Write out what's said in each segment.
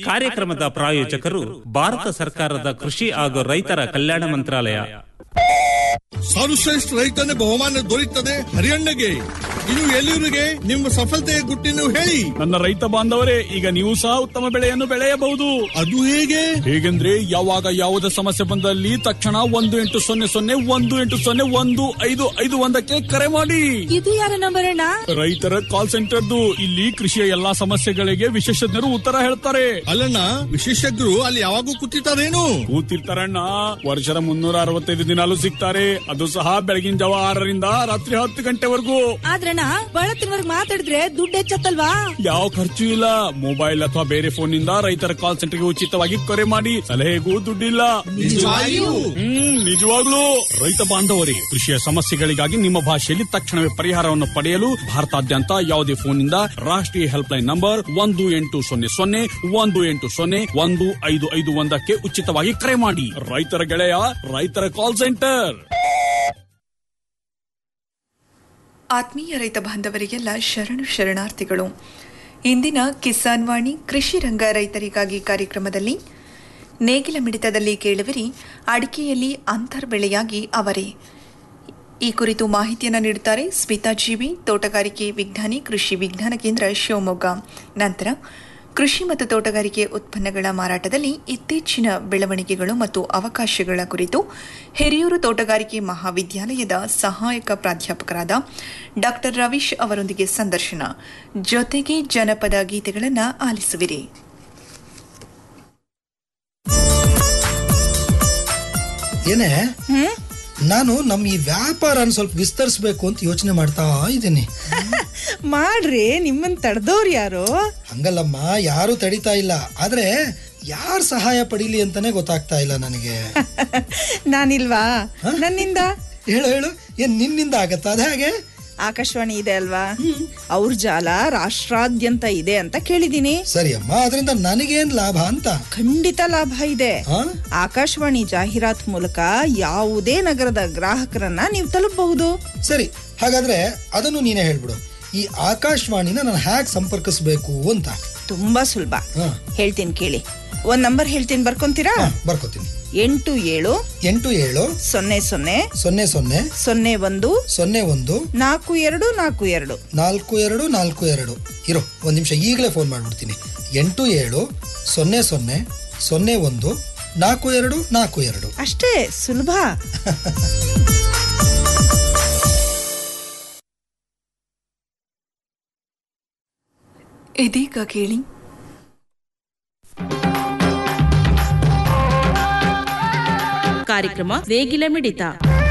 ಕಾರ್ಯಕ್ರಮದ ಪ್ರಾಯೋಜಕರು ಭಾರತ ಸರ್ಕಾರದ ಕೃಷಿ ಹಾಗೂ ರೈತರ ಕಲ್ಯಾಣ ಮಂತ್ರಾಲಯ ಸರ್ವಶ್ರೇಷ್ಠ ರೈತನ ಬಹುಮಾನ ದೊರೆಯುತ್ತದೆ ಹರಿಯಣ್ಣಗೆ ಇನ್ನು ಎಲ್ಲಿವರಿಗೆ ನಿಮ್ಮ ಸಫಲತೆಯ ಗುಟ್ಟಿನ ಹೇಳಿ ನನ್ನ ರೈತ ಬಾಂಧವರೇ ಈಗ ನೀವು ಸಹ ಉತ್ತಮ ಬೆಳೆಯನ್ನು ಬೆಳೆಯಬಹುದು ಅದು ಹೇಗೆ ಹೇಗೆಂದ್ರೆ ಯಾವಾಗ ಯಾವುದೇ ಸಮಸ್ಯೆ ಬಂದಲ್ಲಿ ತಕ್ಷಣ ಒಂದು ಎಂಟು ಸೊನ್ನೆ ಸೊನ್ನೆ ಒಂದು ಎಂಟು ಸೊನ್ನೆ ಒಂದು ಐದು ಐದು ಒಂದಕ್ಕೆ ಕರೆ ಮಾಡಿ ಇದು ಯಾರ ನಂಬರ್ ಅಣ್ಣ ರೈತರ ಕಾಲ್ ಸೆಂಟರ್ದು ಇಲ್ಲಿ ಕೃಷಿಯ ಎಲ್ಲಾ ಸಮಸ್ಯೆಗಳಿಗೆ ವಿಶೇಷಜ್ಞರು ಉತ್ತರ ಹೇಳ್ತಾರೆ ಅಲ್ಲಣ್ಣ ವಿಶೇಷಜ್ಞರು ಅಲ್ಲಿ ಯಾವಾಗೂ ಕೂತಿರ್ತಾರೇನು ಕೂತಿರ್ತಾರಣ್ಣ ವರ್ಷದ ಮುನ್ನೂರ ಅರವತ್ತೈದು ದಿನಾಲು ಸಿಗ್ತಾರೆ ಅದು ಸಹ ಬೆಳಗಿನ ಜಾವ ಆರರಿಂದ ರಾತ್ರಿ ಹತ್ತು ಗಂಟೆವರೆಗೂ ಆದ್ರಣ್ಣ ಬಳತ್ತಿನವರ್ಗ್ ಮಾತಾಡಿದ್ರೆ ದುಡ್ಡು ಹೆಚ್ಚತ್ತಲ್ವಾ ಯಾವ ಖರ್ಚು ಇಲ್ಲ ಮೊಬೈಲ್ ಅಥವಾ ಬೇರೆ ಫೋನ್ ನಿಂದ ರೈತರ ಕಾಲ್ ಸೆಂಟರ್ಗೆ ಉಚಿತವಾಗಿ ಕರೆ ಮಾಡಿ ಸಲಹೆಗೂ ದುಡ್ಡಿಲ್ಲ ನಿಜವಾಗಿಯೂ? ಹ್ಮ್ ನಿಜವಾಗ್ಲೂ ರೈತ ಬಾಂಧವರೇ ಕೃಷಿಯ ಸಮಸ್ಯೆಗಳಿಗಾಗಿ ನಿಮ್ಮ ಭಾಷೆಯಲ್ಲಿ ತಕ್ಷಣವೇ ಪರಿಹಾರವನ್ನು ಪಡೆಯಲು ಭಾರತಾದ್ಯಂತ ಯಾವುದೇ ಫೋನ್ ನಿಂದ ರಾಷ್ಟ್ರೀಯ ಹೆಲ್ಪ್ ಲೈನ್ ನಂಬರ್ ಒಂದು ಎಂಟು ಸೊನ್ನೆ ಸೊನ್ನೆ ಒಂದು ಎಂಟು ಸೊನ್ನೆ ಒಂದು ಐದು ಐದು ಒಂದಕ್ಕೆ ಉಚಿತವಾಗಿ ಕರೆ ಮಾಡಿ ರೈತರ ಗೆಳೆಯ ರೈತರ ಕಾಲ್ ಸೆಂಟರ್ ಆತ್ಮೀಯ ರೈತ ಬಾಂಧವರಿಗೆಲ್ಲ ಶರಣು ಶರಣಾರ್ಥಿಗಳು ಇಂದಿನ ಕಿಸಾನ್ ವಾಣಿ ಕೃಷಿ ರಂಗ ರೈತರಿಗಾಗಿ ಕಾರ್ಯಕ್ರಮದಲ್ಲಿ ನೇಗಿಲ ಮಿಡಿತದಲ್ಲಿ ಕೇಳುವಿರಿ ಅಡಿಕೆಯಲ್ಲಿ ಅಂತರ್ಬೆಳೆಯಾಗಿ ಅವರೇ ಈ ಕುರಿತು ಮಾಹಿತಿಯನ್ನು ನೀಡುತ್ತಾರೆ ಸ್ಮಿತಾ ಜೀವಿ ತೋಟಗಾರಿಕೆ ವಿಜ್ಞಾನಿ ಕೃಷಿ ವಿಜ್ಞಾನ ಕೇಂದ್ರ ಶಿವಮೊಗ್ಗ ನಂತರ ಕೃಷಿ ಮತ್ತು ತೋಟಗಾರಿಕೆ ಉತ್ಪನ್ನಗಳ ಮಾರಾಟದಲ್ಲಿ ಇತ್ತೀಚಿನ ಬೆಳವಣಿಗೆಗಳು ಮತ್ತು ಅವಕಾಶಗಳ ಕುರಿತು ಹಿರಿಯೂರು ತೋಟಗಾರಿಕೆ ಮಹಾವಿದ್ಯಾಲಯದ ಸಹಾಯಕ ಪ್ರಾಧ್ಯಾಪಕರಾದ ಡಾಕ್ಟರ್ ರವೀಶ್ ಅವರೊಂದಿಗೆ ಸಂದರ್ಶನ ಜೊತೆಗೆ ಜನಪದ ಗೀತೆಗಳನ್ನು ಆಲಿಸುವಿರಿ ಏನೇ ನಾನು ನಮ್ಮ ಈ ವ್ಯಾಪಾರನ ಸ್ವಲ್ಪ ವಿಸ್ತರಿಸ್ಬೇಕು ಅಂತ ಯೋಚನೆ ಮಾಡ್ತಾ ಇದ್ದೀನಿ ಮಾಡ್ರಿ ನಿಮ್ಮನ್ ತಡೆದವ್ರು ಯಾರು ಹಂಗಲ್ಲಮ್ಮ ಯಾರು ತಡಿತಾ ಇಲ್ಲ ಆದ್ರೆ ಯಾರ್ ಸಹಾಯ ಪಡೀಲಿ ಅಂತಾನೆ ಗೊತ್ತಾಗ್ತಾ ಇಲ್ಲ ನನಗೆ ನಾನಿಲ್ವಾ ನನ್ನಿಂದ ಹೇಳು ಹೇಳು ಏನ್ ನಿನ್ನಿಂದ ಆಗತ್ತಾ ಅದ ಹಾಗೆ ಆಕಾಶವಾಣಿ ಇದೆ ಅಲ್ವಾ ಅವ್ರ ಜಾಲ ರಾಷ್ಟ್ರಾದ್ಯಂತ ಇದೆ ಅಂತ ಕೇಳಿದೀನಿ ಸರಿ ಅಮ್ಮ ಅದರಿಂದ ನನಗೇನ್ ಲಾಭ ಅಂತ ಖಂಡಿತ ಲಾಭ ಇದೆ ಆ? ಆಕಾಶವಾಣಿ ಜಾಹೀರಾತ್ ಮೂಲಕ ಯಾವುದೇ ನಗರದ ಗ್ರಾಹಕರನ್ನ ನೀವು ತಲುಪಬಹುದು ಸರಿ ಹಾಗಾದ್ರೆ ಅದನ್ನು ನೀನೇ ಹೇಳ್ಬಿಡು ಈ ಆಕಾಶವಾಣಿನ ನಾನು ಹ್ಯಾಕ್ ಸಂಪರ್ಕಿಸ್ಬೇಕು ಅಂತ ತುಂಬಾ ಸುಲಭ ಹಾ. ಹೇಳ್ತೀನಿ ಕೇಳಿ ಒಂದ್ ನಂಬರ್ ಹೇಳ್ತೀನಿ ಬರ್ಕೊಂತೀರಾ ಹಾ, ಬರ್ಕೋತೀನಿ ಎಂಟು ಏಳು ಎಂಟು ಏಳು ಸೊನ್ನೆ ಸೊನ್ನೆ ಸೊನ್ನೆ ಸೊನ್ನೆ ಸೊನ್ನೆ ಒಂದು ಸೊನ್ನೆ ಒಂದು ನಾಲ್ಕು ಎರಡು ನಾಲ್ಕು ಎರಡು ನಾಲ್ಕು ಎರಡು ನಾಲ್ಕು ಎರಡು ಇರೋ ಒಂದು ನಿಮಿಷ ಈಗಲೇ ಫೋನ್ ಮಾಡಿಬಿಡ್ತೀನಿ ಎಂಟು ಏಳು ಸೊನ್ನೆ ಸೊನ್ನೆ ಸೊನ್ನೆ ಒಂದು ನಾಲ್ಕು ಎರಡು ನಾಲ್ಕು ಎರಡು ಅಷ್ಟೇ ಸುಲಭ ಇದೀಗ ಕೇಳಿ ಕಾರ್ಯಕ್ರಮ ನೇಗಿಲ ಮಿಡಿತ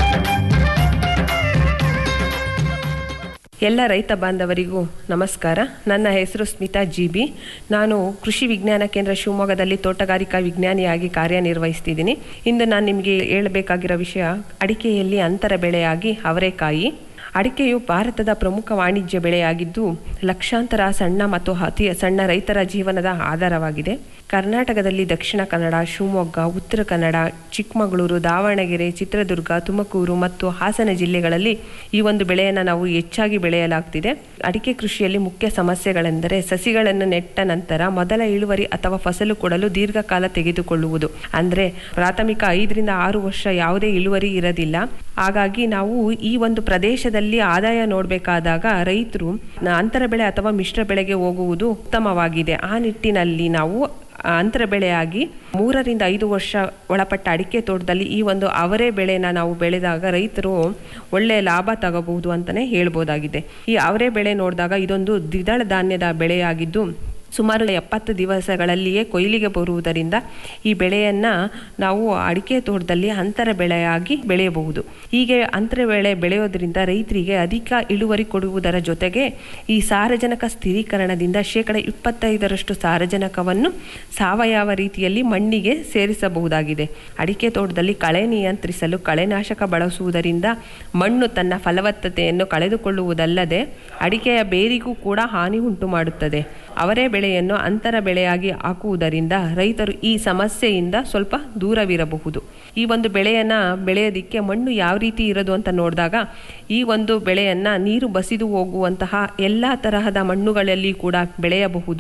ಎಲ್ಲ ರೈತ ಬಾಂಧವರಿಗೂ ನಮಸ್ಕಾರ ನನ್ನ ಹೆಸರು ಸ್ಮಿತಾ ಜಿ ಬಿ ನಾನು ಕೃಷಿ ವಿಜ್ಞಾನ ಕೇಂದ್ರ ಶಿವಮೊಗ್ಗದಲ್ಲಿ ತೋಟಗಾರಿಕಾ ವಿಜ್ಞಾನಿಯಾಗಿ ಕಾರ್ಯನಿರ್ವಹಿಸ್ತಿದ್ದೀನಿ ಇಂದು ನಾನು ನಿಮಗೆ ಹೇಳಬೇಕಾಗಿರೋ ವಿಷಯ ಅಡಿಕೆಯಲ್ಲಿ ಅಂತರ ಬೆಳೆಯಾಗಿ ಅವರೆಕಾಯಿ ಅಡಿಕೆಯು ಭಾರತದ ಪ್ರಮುಖ ವಾಣಿಜ್ಯ ಬೆಳೆಯಾಗಿದ್ದು ಲಕ್ಷಾಂತರ ಸಣ್ಣ ಮತ್ತು ಅತಿ ಸಣ್ಣ ರೈತರ ಜೀವನದ ಆಧಾರವಾಗಿದೆ ಕರ್ನಾಟಕದಲ್ಲಿ ದಕ್ಷಿಣ ಕನ್ನಡ ಶಿವಮೊಗ್ಗ ಉತ್ತರ ಕನ್ನಡ ಚಿಕ್ಕಮಗಳೂರು ದಾವಣಗೆರೆ ಚಿತ್ರದುರ್ಗ ತುಮಕೂರು ಮತ್ತು ಹಾಸನ ಜಿಲ್ಲೆಗಳಲ್ಲಿ ಈ ಒಂದು ಬೆಳೆಯನ್ನು ನಾವು ಹೆಚ್ಚಾಗಿ ಬೆಳೆಯಲಾಗ್ತಿದೆ ಅಡಿಕೆ ಕೃಷಿಯಲ್ಲಿ ಮುಖ್ಯ ಸಮಸ್ಯೆಗಳೆಂದರೆ ಸಸಿಗಳನ್ನು ನೆಟ್ಟ ನಂತರ ಮೊದಲ ಇಳುವರಿ ಅಥವಾ ಫಸಲು ಕೊಡಲು ದೀರ್ಘಕಾಲ ತೆಗೆದುಕೊಳ್ಳುವುದು ಅಂದರೆ ಪ್ರಾಥಮಿಕ ಐದರಿಂದ ಆರು ವರ್ಷ ಯಾವುದೇ ಇಳುವರಿ ಇರೋದಿಲ್ಲ ಹಾಗಾಗಿ ನಾವು ಈ ಒಂದು ಪ್ರದೇಶದಲ್ಲಿ ಆದಾಯ ನೋಡಬೇಕಾದಾಗ ರೈತರು ಅಂತರ ಬೆಳೆ ಅಥವಾ ಮಿಶ್ರ ಬೆಳೆಗೆ ಹೋಗುವುದು ಉತ್ತಮವಾಗಿದೆ ಆ ನಿಟ್ಟಿನಲ್ಲಿ ನಾವು ಅಂತರ ಬೆಳೆಯಾಗಿ ಮೂರರಿಂದ ಐದು ವರ್ಷ ಒಳಪಟ್ಟ ಅಡಿಕೆ ತೋಟದಲ್ಲಿ ಈ ಒಂದು ಅವರೆ ಬೆಳೆನ ನಾವು ಬೆಳೆದಾಗ ರೈತರು ಒಳ್ಳೆ ಲಾಭ ತಗೋಬಹುದು ಅಂತಲೇ ಹೇಳ್ಬೋದಾಗಿದೆ ಈ ಅವರೆ ಬೆಳೆ ನೋಡಿದಾಗ ಇದೊಂದು ದ್ವಿದಳ ಧಾನ್ಯದ ಬೆಳೆಯಾಗಿದ್ದು ಸುಮಾರು ಎಪ್ಪತ್ತು ದಿವಸಗಳಲ್ಲಿಯೇ ಕೊಯ್ಲಿಗೆ ಬರುವುದರಿಂದ ಈ ಬೆಳೆಯನ್ನು ನಾವು ಅಡಿಕೆ ತೋಟದಲ್ಲಿ ಅಂತರ ಬೆಳೆಯಾಗಿ ಬೆಳೆಯಬಹುದು ಹೀಗೆ ಅಂತರ ಬೆಳೆ ಬೆಳೆಯೋದ್ರಿಂದ ರೈತರಿಗೆ ಅಧಿಕ ಇಳುವರಿ ಕೊಡುವುದರ ಜೊತೆಗೆ ಈ ಸಾರಜನಕ ಸ್ಥಿರೀಕರಣದಿಂದ ಶೇಕಡ ಇಪ್ಪತ್ತೈದರಷ್ಟು ಸಾರಜನಕವನ್ನು ಸಾವಯವ ರೀತಿಯಲ್ಲಿ ಮಣ್ಣಿಗೆ ಸೇರಿಸಬಹುದಾಗಿದೆ ಅಡಿಕೆ ತೋಟದಲ್ಲಿ ಕಳೆ ನಿಯಂತ್ರಿಸಲು ಕಳೆನಾಶಕ ಬಳಸುವುದರಿಂದ ಮಣ್ಣು ತನ್ನ ಫಲವತ್ತತೆಯನ್ನು ಕಳೆದುಕೊಳ್ಳುವುದಲ್ಲದೆ ಅಡಿಕೆಯ ಬೇರಿಗೂ ಕೂಡ ಹಾನಿ ಉಂಟು ಮಾಡುತ್ತದೆ ಅವರೇ ಬೆಳೆಯನ್ನು ಅಂತರ ಬೆಳೆಯಾಗಿ ಹಾಕುವುದರಿಂದ ರೈತರು ಈ ಸಮಸ್ಯೆಯಿಂದ ಸ್ವಲ್ಪ ದೂರವಿರಬಹುದು ಈ ಒಂದು ಬೆಳೆಯನ್ನು ಬೆಳೆಯೋದಿಕ್ಕೆ ಮಣ್ಣು ಯಾವ ರೀತಿ ಇರೋದು ಅಂತ ನೋಡಿದಾಗ ಈ ಒಂದು ಬೆಳೆಯನ್ನು ನೀರು ಬಸಿದು ಹೋಗುವಂತಹ ಎಲ್ಲ ತರಹದ ಮಣ್ಣುಗಳಲ್ಲಿ ಕೂಡ ಬೆಳೆಯಬಹುದು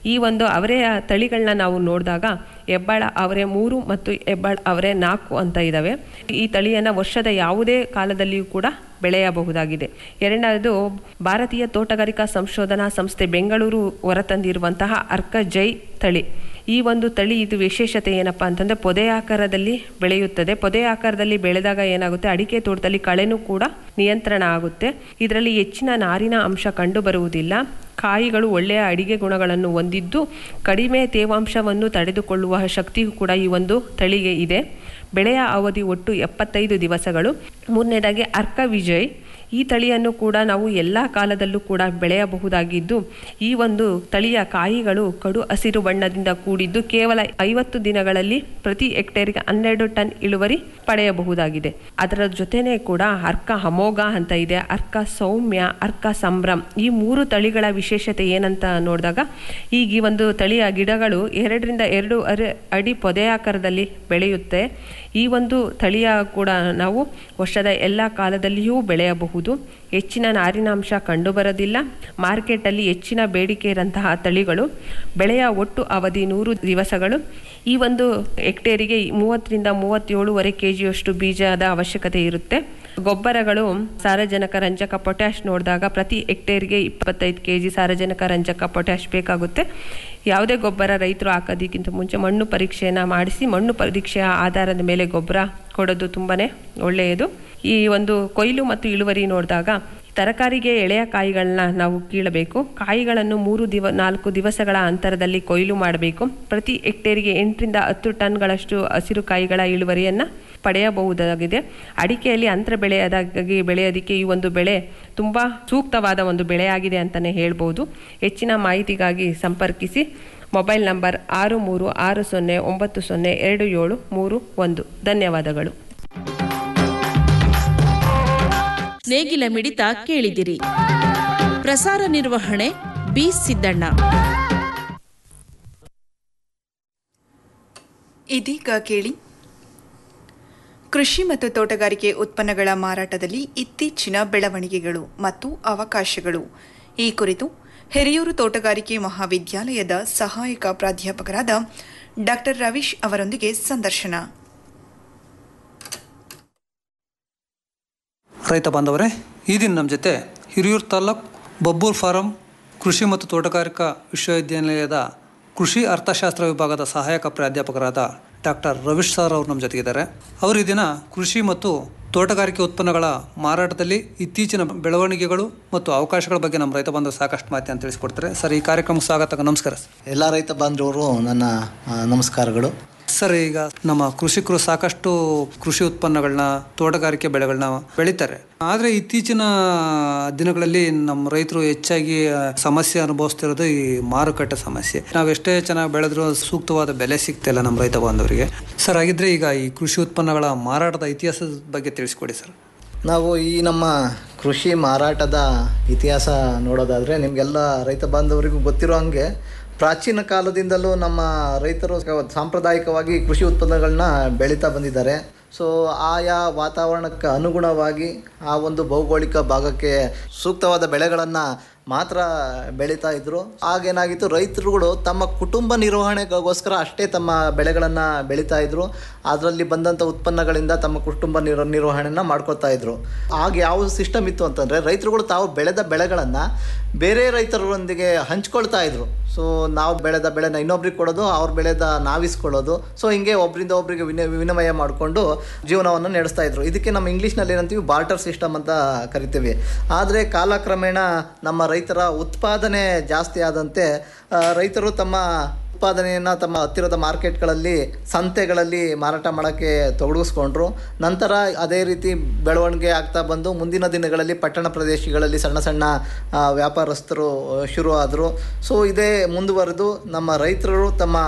ಈ ಒಂದು ಅವರೆಯ ತಳಿಗಳನ್ನ ನಾವು ನೋಡಿದಾಗ ಹೆಬ್ಬಾಳ ಅವರೆ ಮೂರು ಮತ್ತು ಹೆಬ್ಬಾಳ ಅವರೆ ನಾಲ್ಕು ಅಂತ ಇದ್ದಾವೆ ಈ ತಳಿಯನ್ನು ವರ್ಷದ ಯಾವುದೇ ಕಾಲದಲ್ಲಿಯೂ ಕೂಡ ಬೆಳೆಯಬಹುದಾಗಿದೆ ಎರಡನೇದು ಭಾರತೀಯ ತೋಟಗಾರಿಕಾ ಸಂಶೋಧನಾ ಸಂಸ್ಥೆ ಬೆಂಗಳೂರು ಹೊರತಂದಿರುವಂತಹ ಅರ್ಕ ಜೈ ತಳಿ ಈ ಒಂದು ತಳಿ ಇದು ವಿಶೇಷತೆ ಏನಪ್ಪ ಅಂತಂದರೆ ಪೊದೆ ಆಕಾರದಲ್ಲಿ ಬೆಳೆಯುತ್ತದೆ ಪೊದೆ ಆಕಾರದಲ್ಲಿ ಬೆಳೆದಾಗ ಏನಾಗುತ್ತೆ ಅಡಿಕೆ ತೋಟದಲ್ಲಿ ಕಳೆನೂ ಕೂಡ ನಿಯಂತ್ರಣ ಆಗುತ್ತೆ ಇದರಲ್ಲಿ ಹೆಚ್ಚಿನ ನಾರಿನ ಅಂಶ ಕಂಡು ಬರುವುದಿಲ್ಲ ಕಾಯಿಗಳು ಒಳ್ಳೆಯ ಅಡಿಗೆ ಗುಣಗಳನ್ನು ಹೊಂದಿದ್ದು ಕಡಿಮೆ ತೇವಾಂಶವನ್ನು ತಡೆದುಕೊಳ್ಳುವ ಶಕ್ತಿಯೂ ಕೂಡ ಈ ಒಂದು ತಳಿಗೆ ಇದೆ ಬೆಳೆಯ ಅವಧಿ ಒಟ್ಟು ಎಪ್ಪತ್ತೈದು ದಿವಸಗಳು ಮೂರನೇದಾಗಿ ಅರ್ಕ ವಿಜಯ್ ಈ ತಳಿಯನ್ನು ಕೂಡ ನಾವು ಎಲ್ಲ ಕಾಲದಲ್ಲೂ ಕೂಡ ಬೆಳೆಯಬಹುದಾಗಿದ್ದು ಈ ಒಂದು ತಳಿಯ ಕಾಯಿಗಳು ಕಡು ಹಸಿರು ಬಣ್ಣದಿಂದ ಕೂಡಿದ್ದು ಕೇವಲ ಐವತ್ತು ದಿನಗಳಲ್ಲಿ ಪ್ರತಿ ಹೆಕ್ಟೇರ್ಗೆ ಹನ್ನೆರಡು ಟನ್ ಇಳುವರಿ ಪಡೆಯಬಹುದಾಗಿದೆ ಅದರ ಜೊತೆನೇ ಕೂಡ ಅರ್ಕ ಅಮೋಘ ಅಂತ ಇದೆ ಅರ್ಕ ಸೌಮ್ಯ ಅರ್ಕ ಸಂಭ್ರಮ್ ಈ ಮೂರು ತಳಿಗಳ ವಿಶೇಷತೆ ಏನಂತ ನೋಡಿದಾಗ ಈಗ ಈ ಒಂದು ತಳಿಯ ಗಿಡಗಳು ಎರಡರಿಂದ ಎರಡು ಅರೆ ಅಡಿ ಪೊದೆ ಆಕಾರದಲ್ಲಿ ಬೆಳೆಯುತ್ತೆ ಈ ಒಂದು ತಳಿಯ ಕೂಡ ನಾವು ವರ್ಷದ ಎಲ್ಲ ಕಾಲದಲ್ಲಿಯೂ ಬೆಳೆಯಬಹುದು ಹೆಚ್ಚಿನ ನಾರಿನಾಂಶ ಕಂಡುಬರೋದಿಲ್ಲ ಮಾರ್ಕೆಟಲ್ಲಿ ಹೆಚ್ಚಿನ ಬೇಡಿಕೆ ಇರಂತಹ ತಳಿಗಳು ಬೆಳೆಯ ಒಟ್ಟು ಅವಧಿ ನೂರು ದಿವಸಗಳು ಈ ಒಂದು ಹೆಕ್ಟೇರಿಗೆ ಮೂವತ್ತರಿಂದ ಮೂವತ್ತೇಳುವರೆ ಕೆ ಜಿಯಷ್ಟು ಬೀಜದ ಅವಶ್ಯಕತೆ ಇರುತ್ತೆ ಗೊಬ್ಬರಗಳು ಸಾರಜನಕ ರಂಜಕ ಪೊಟ್ಯಾಶ್ ನೋಡಿದಾಗ ಪ್ರತಿ ಹೆಕ್ಟೇರ್ಗೆ ಇಪ್ಪತ್ತೈದು ಕೆ ಜಿ ಸಾರಜನಕ ರಂಜಕ ಪೊಟ್ಯಾಶ್ ಬೇಕಾಗುತ್ತೆ ಯಾವುದೇ ಗೊಬ್ಬರ ರೈತರು ಹಾಕೋದಕ್ಕಿಂತ ಮುಂಚೆ ಮಣ್ಣು ಪರೀಕ್ಷೆಯನ್ನು ಮಾಡಿಸಿ ಮಣ್ಣು ಪರೀಕ್ಷೆಯ ಆಧಾರದ ಮೇಲೆ ಗೊಬ್ಬರ ಕೊಡೋದು ತುಂಬಾ ಒಳ್ಳೆಯದು ಈ ಒಂದು ಕೊಯ್ಲು ಮತ್ತು ಇಳುವರಿ ನೋಡಿದಾಗ ತರಕಾರಿಗೆ ಎಳೆಯ ಕಾಯಿಗಳನ್ನ ನಾವು ಕೀಳಬೇಕು ಕಾಯಿಗಳನ್ನು ಮೂರು ದಿವ ನಾಲ್ಕು ದಿವಸಗಳ ಅಂತರದಲ್ಲಿ ಕೊಯ್ಲು ಮಾಡಬೇಕು ಪ್ರತಿ ಹೆಕ್ಟೇರಿಗೆ ಎಂಟರಿಂದ ಹತ್ತು ಟನ್ಗಳಷ್ಟು ಹಸಿರು ಕಾಯಿಗಳ ಇಳುವರಿಯನ್ನು ಪಡೆಯಬಹುದಾಗಿದೆ ಅಡಿಕೆಯಲ್ಲಿ ಅಂತರ ಬೆಳೆಯದಾಗಿ ಬೆಳೆಯೋದಕ್ಕೆ ಈ ಒಂದು ಬೆಳೆ ತುಂಬ ಸೂಕ್ತವಾದ ಒಂದು ಬೆಳೆಯಾಗಿದೆ ಅಂತಲೇ ಹೇಳ್ಬೋದು ಹೆಚ್ಚಿನ ಮಾಹಿತಿಗಾಗಿ ಸಂಪರ್ಕಿಸಿ ಮೊಬೈಲ್ ನಂಬರ್ ಆರು ಮೂರು ಆರು ಸೊನ್ನೆ ಒಂಬತ್ತು ಸೊನ್ನೆ ಎರಡು ಏಳು ಮೂರು ಒಂದು ಧನ್ಯವಾದಗಳು ನೇಗಿಲ ಮಿಡಿತ ಕೇಳಿದಿರಿ ಪ್ರಸಾರ ನಿರ್ವಹಣೆ ಬಿ ಸಿದ್ದಣ್ಣ ಇದೀಗ ಕೇಳಿ ಕೃಷಿ ಮತ್ತು ತೋಟಗಾರಿಕೆ ಉತ್ಪನ್ನಗಳ ಮಾರಾಟದಲ್ಲಿ ಇತ್ತೀಚಿನ ಬೆಳವಣಿಗೆಗಳು ಮತ್ತು ಅವಕಾಶಗಳು ಈ ಕುರಿತು ಹಿರಿಯೂರು ತೋಟಗಾರಿಕೆ ಮಹಾವಿದ್ಯಾಲಯದ ಸಹಾಯಕ ಪ್ರಾಧ್ಯಾಪಕರಾದ ಡಾಕ್ಟರ್ ರವೀಶ್ ಅವರೊಂದಿಗೆ ಸಂದರ್ಶನ ರೈತ ಬಾಂಧವರೇ ಈ ದಿನ ನಮ್ಮ ಜೊತೆ ಹಿರಿಯೂರು ತಾಲೂಕ್ ಬಬ್ಬೂರ್ ಫಾರಂ ಕೃಷಿ ಮತ್ತು ತೋಟಗಾರಿಕಾ ವಿಶ್ವವಿದ್ಯಾನಿಲಯದ ಕೃಷಿ ಅರ್ಥಶಾಸ್ತ್ರ ವಿಭಾಗದ ಸಹಾಯಕ ಪ್ರಾಧ್ಯಾಪಕರಾದ ಡಾಕ್ಟರ್ ರವೀಶ್ ಸರ್ ಅವರು ನಮ್ಮ ಜೊತೆಗಿದ್ದಾರೆ ಅವರು ಈ ದಿನ ಕೃಷಿ ಮತ್ತು ತೋಟಗಾರಿಕೆ ಉತ್ಪನ್ನಗಳ ಮಾರಾಟದಲ್ಲಿ ಇತ್ತೀಚಿನ ಬೆಳವಣಿಗೆಗಳು ಮತ್ತು ಅವಕಾಶಗಳ ಬಗ್ಗೆ ನಮ್ಮ ರೈತ ಬಾಂಧವರು ಸಾಕಷ್ಟು ಮಾಹಿತಿಯನ್ನು ತಿಳಿಸ್ಕೊಡ್ತಾರೆ ಸರ್ ಈ ಕಾರ್ಯಕ್ರಮಕ್ಕೆ ಸ್ವಾಗತ ನಮಸ್ಕಾರ ಸರ್ ಎಲ್ಲ ರೈತ ಬಾಂಧವರು ನನ್ನ ಆ, ನಮಸ್ಕಾರಗಳು ಸರ್ ಈಗ ನಮ್ಮ ಕೃಷಿಕರು ಸಾಕಷ್ಟು ಕೃಷಿ ಉತ್ಪನ್ನಗಳನ್ನ ತೋಟಗಾರಿಕೆ ಬೆಳೆಗಳನ್ನ ಬೆಳೀತಾರೆ ಆದರೆ ಇತ್ತೀಚಿನ ದಿನಗಳಲ್ಲಿ ನಮ್ಮ ರೈತರು ಹೆಚ್ಚಾಗಿ ಆ, ಸಮಸ್ಯೆ ಅನುಭವಿಸ್ತಿರೋದು ಈ ಮಾರುಕಟ್ಟೆ ಸಮಸ್ಯೆ ನಾವು ಎಷ್ಟೇ ಚೆನ್ನಾಗಿ ಬೆಳೆದ್ರೂ ಸೂಕ್ತವಾದ ಬೆಲೆ ಸಿಗ್ತಿಲ್ಲ ನಮ್ಮ ರೈತ ಬಾಂಧವರಿಗೆ ಸರ್ ಹಾಗಿದ್ರೆ ಈಗ ಈ ಕೃಷಿ ಉತ್ಪನ್ನಗಳ ಮಾರಾಟದ ಇತಿಹಾಸದ ಬಗ್ಗೆ ತಿಳಿಸ್ಕೊಡಿ ಸರ್ ನಾವು ಈ ನಮ್ಮ ಕೃಷಿ ಮಾರಾಟದ ಇತಿಹಾಸ ನೋಡೋದಾದರೆ ನಿಮಗೆಲ್ಲ ರೈತ ಬಾಂಧವರಿಗೂ ಗೊತ್ತಿರೋ ಹಾಗೆ ಪ್ರಾಚೀನ ಕಾಲದಿಂದಲೂ ನಮ್ಮ ರೈತರು ಸಾಂಪ್ರದಾಯಿಕವಾಗಿ ಕೃಷಿ ಉತ್ಪನ್ನಗಳನ್ನ ಬೆಳೀತಾ ಬಂದಿದ್ದಾರೆ ಸೊ ಆಯಾ ವಾತಾವರಣಕ್ಕೆ ಅನುಗುಣವಾಗಿ ಆ ಒಂದು ಭೌಗೋಳಿಕ ಭಾಗಕ್ಕೆ ಸೂಕ್ತವಾದ ಬೆಳೆಗಳನ್ನು ಮಾತ್ರ ಬೆಳೀತಾ ಇದ್ರು ಆಗೇನಾಗಿತ್ತು ರೈತರುಗಳು ತಮ್ಮ ಕುಟುಂಬ ನಿರ್ವಹಣೆಗೋಸ್ಕರ ಅಷ್ಟೇ ತಮ್ಮ ಬೆಳೆಗಳನ್ನು ಬೆಳೀತಾ ಇದ್ರು ಅದರಲ್ಲಿ ಬಂದಂಥ ಉತ್ಪನ್ನಗಳಿಂದ ತಮ್ಮ ಕುಟುಂಬ ನಿರ್ ನಿರ್ವಹಣೆನ ಮಾಡ್ಕೊತಾ ಇದ್ರು ಆಗ ಯಾವ ಸಿಸ್ಟಮ್ ಇತ್ತು ಅಂತಂದರೆ ರೈತರುಗಳು ತಾವು ಬೆಳೆದ ಬೆಳೆಗಳನ್ನು ಬೇರೆ ರೈತರೊಂದಿಗೆ ಹಂಚ್ಕೊಳ್ತಾ ಇದ್ರು ಸೊ ನಾವು ಬೆಳೆದ ಬೆಳೆನ ಇನ್ನೊಬ್ರಿಗೆ ಕೊಡೋದು ಅವ್ರು ಬೆಳೆದ ನಾವಿಸ್ಕೊಳ್ಳೋದು ಸೊ ಹಿಂಗೆ ಒಬ್ಬರಿಂದ ಒಬ್ಬರಿಗೆ ವಿನ ವಿನಿಮಯ ಮಾಡಿಕೊಂಡು ಜೀವನವನ್ನು ನಡೆಸ್ತಾ ಇದ್ರು ಇದಕ್ಕೆ ನಮ್ಮ ಇಂಗ್ಲೀಷ್ನಲ್ಲಿ ಏನಂತೀವಿ ಬಾರ್ಟರ್ ಸಿಸ್ಟಮ್ ಅಂತ ಕರಿತೀವಿ ಆದರೆ ಕಾಲಕ್ರಮೇಣ ನಮ್ಮ ರೈತರ ಉತ್ಪಾದನೆ ಜಾಸ್ತಿ ಆದಂತೆ ಆ, ರೈತರು ತಮ್ಮ ಉತ್ಪಾದನೆಯನ್ನು ತಮ್ಮ ಹತ್ತಿರದ ಮಾರ್ಕೆಟ್ಗಳಲ್ಲಿ ಸಂತೆಗಳಲ್ಲಿ ಮಾರಾಟ ಮಾಡೋಕ್ಕೆ ತೊಡಗಿಸ್ಕೊಂಡ್ರು ನಂತರ ಅದೇ ರೀತಿ ಬೆಳವಣಿಗೆ ಆಗ್ತಾ ಬಂದು ಮುಂದಿನ ದಿನಗಳಲ್ಲಿ ಪಟ್ಟಣ ಪ್ರದೇಶಗಳಲ್ಲಿ ಸಣ್ಣ ಸಣ್ಣ ಆ, ವ್ಯಾಪಾರಸ್ಥರು ಶುರು ಆದರು ಸೊ ಇದೇ ಮುಂದುವರೆದು ನಮ್ಮ ರೈತರು ತಮ್ಮ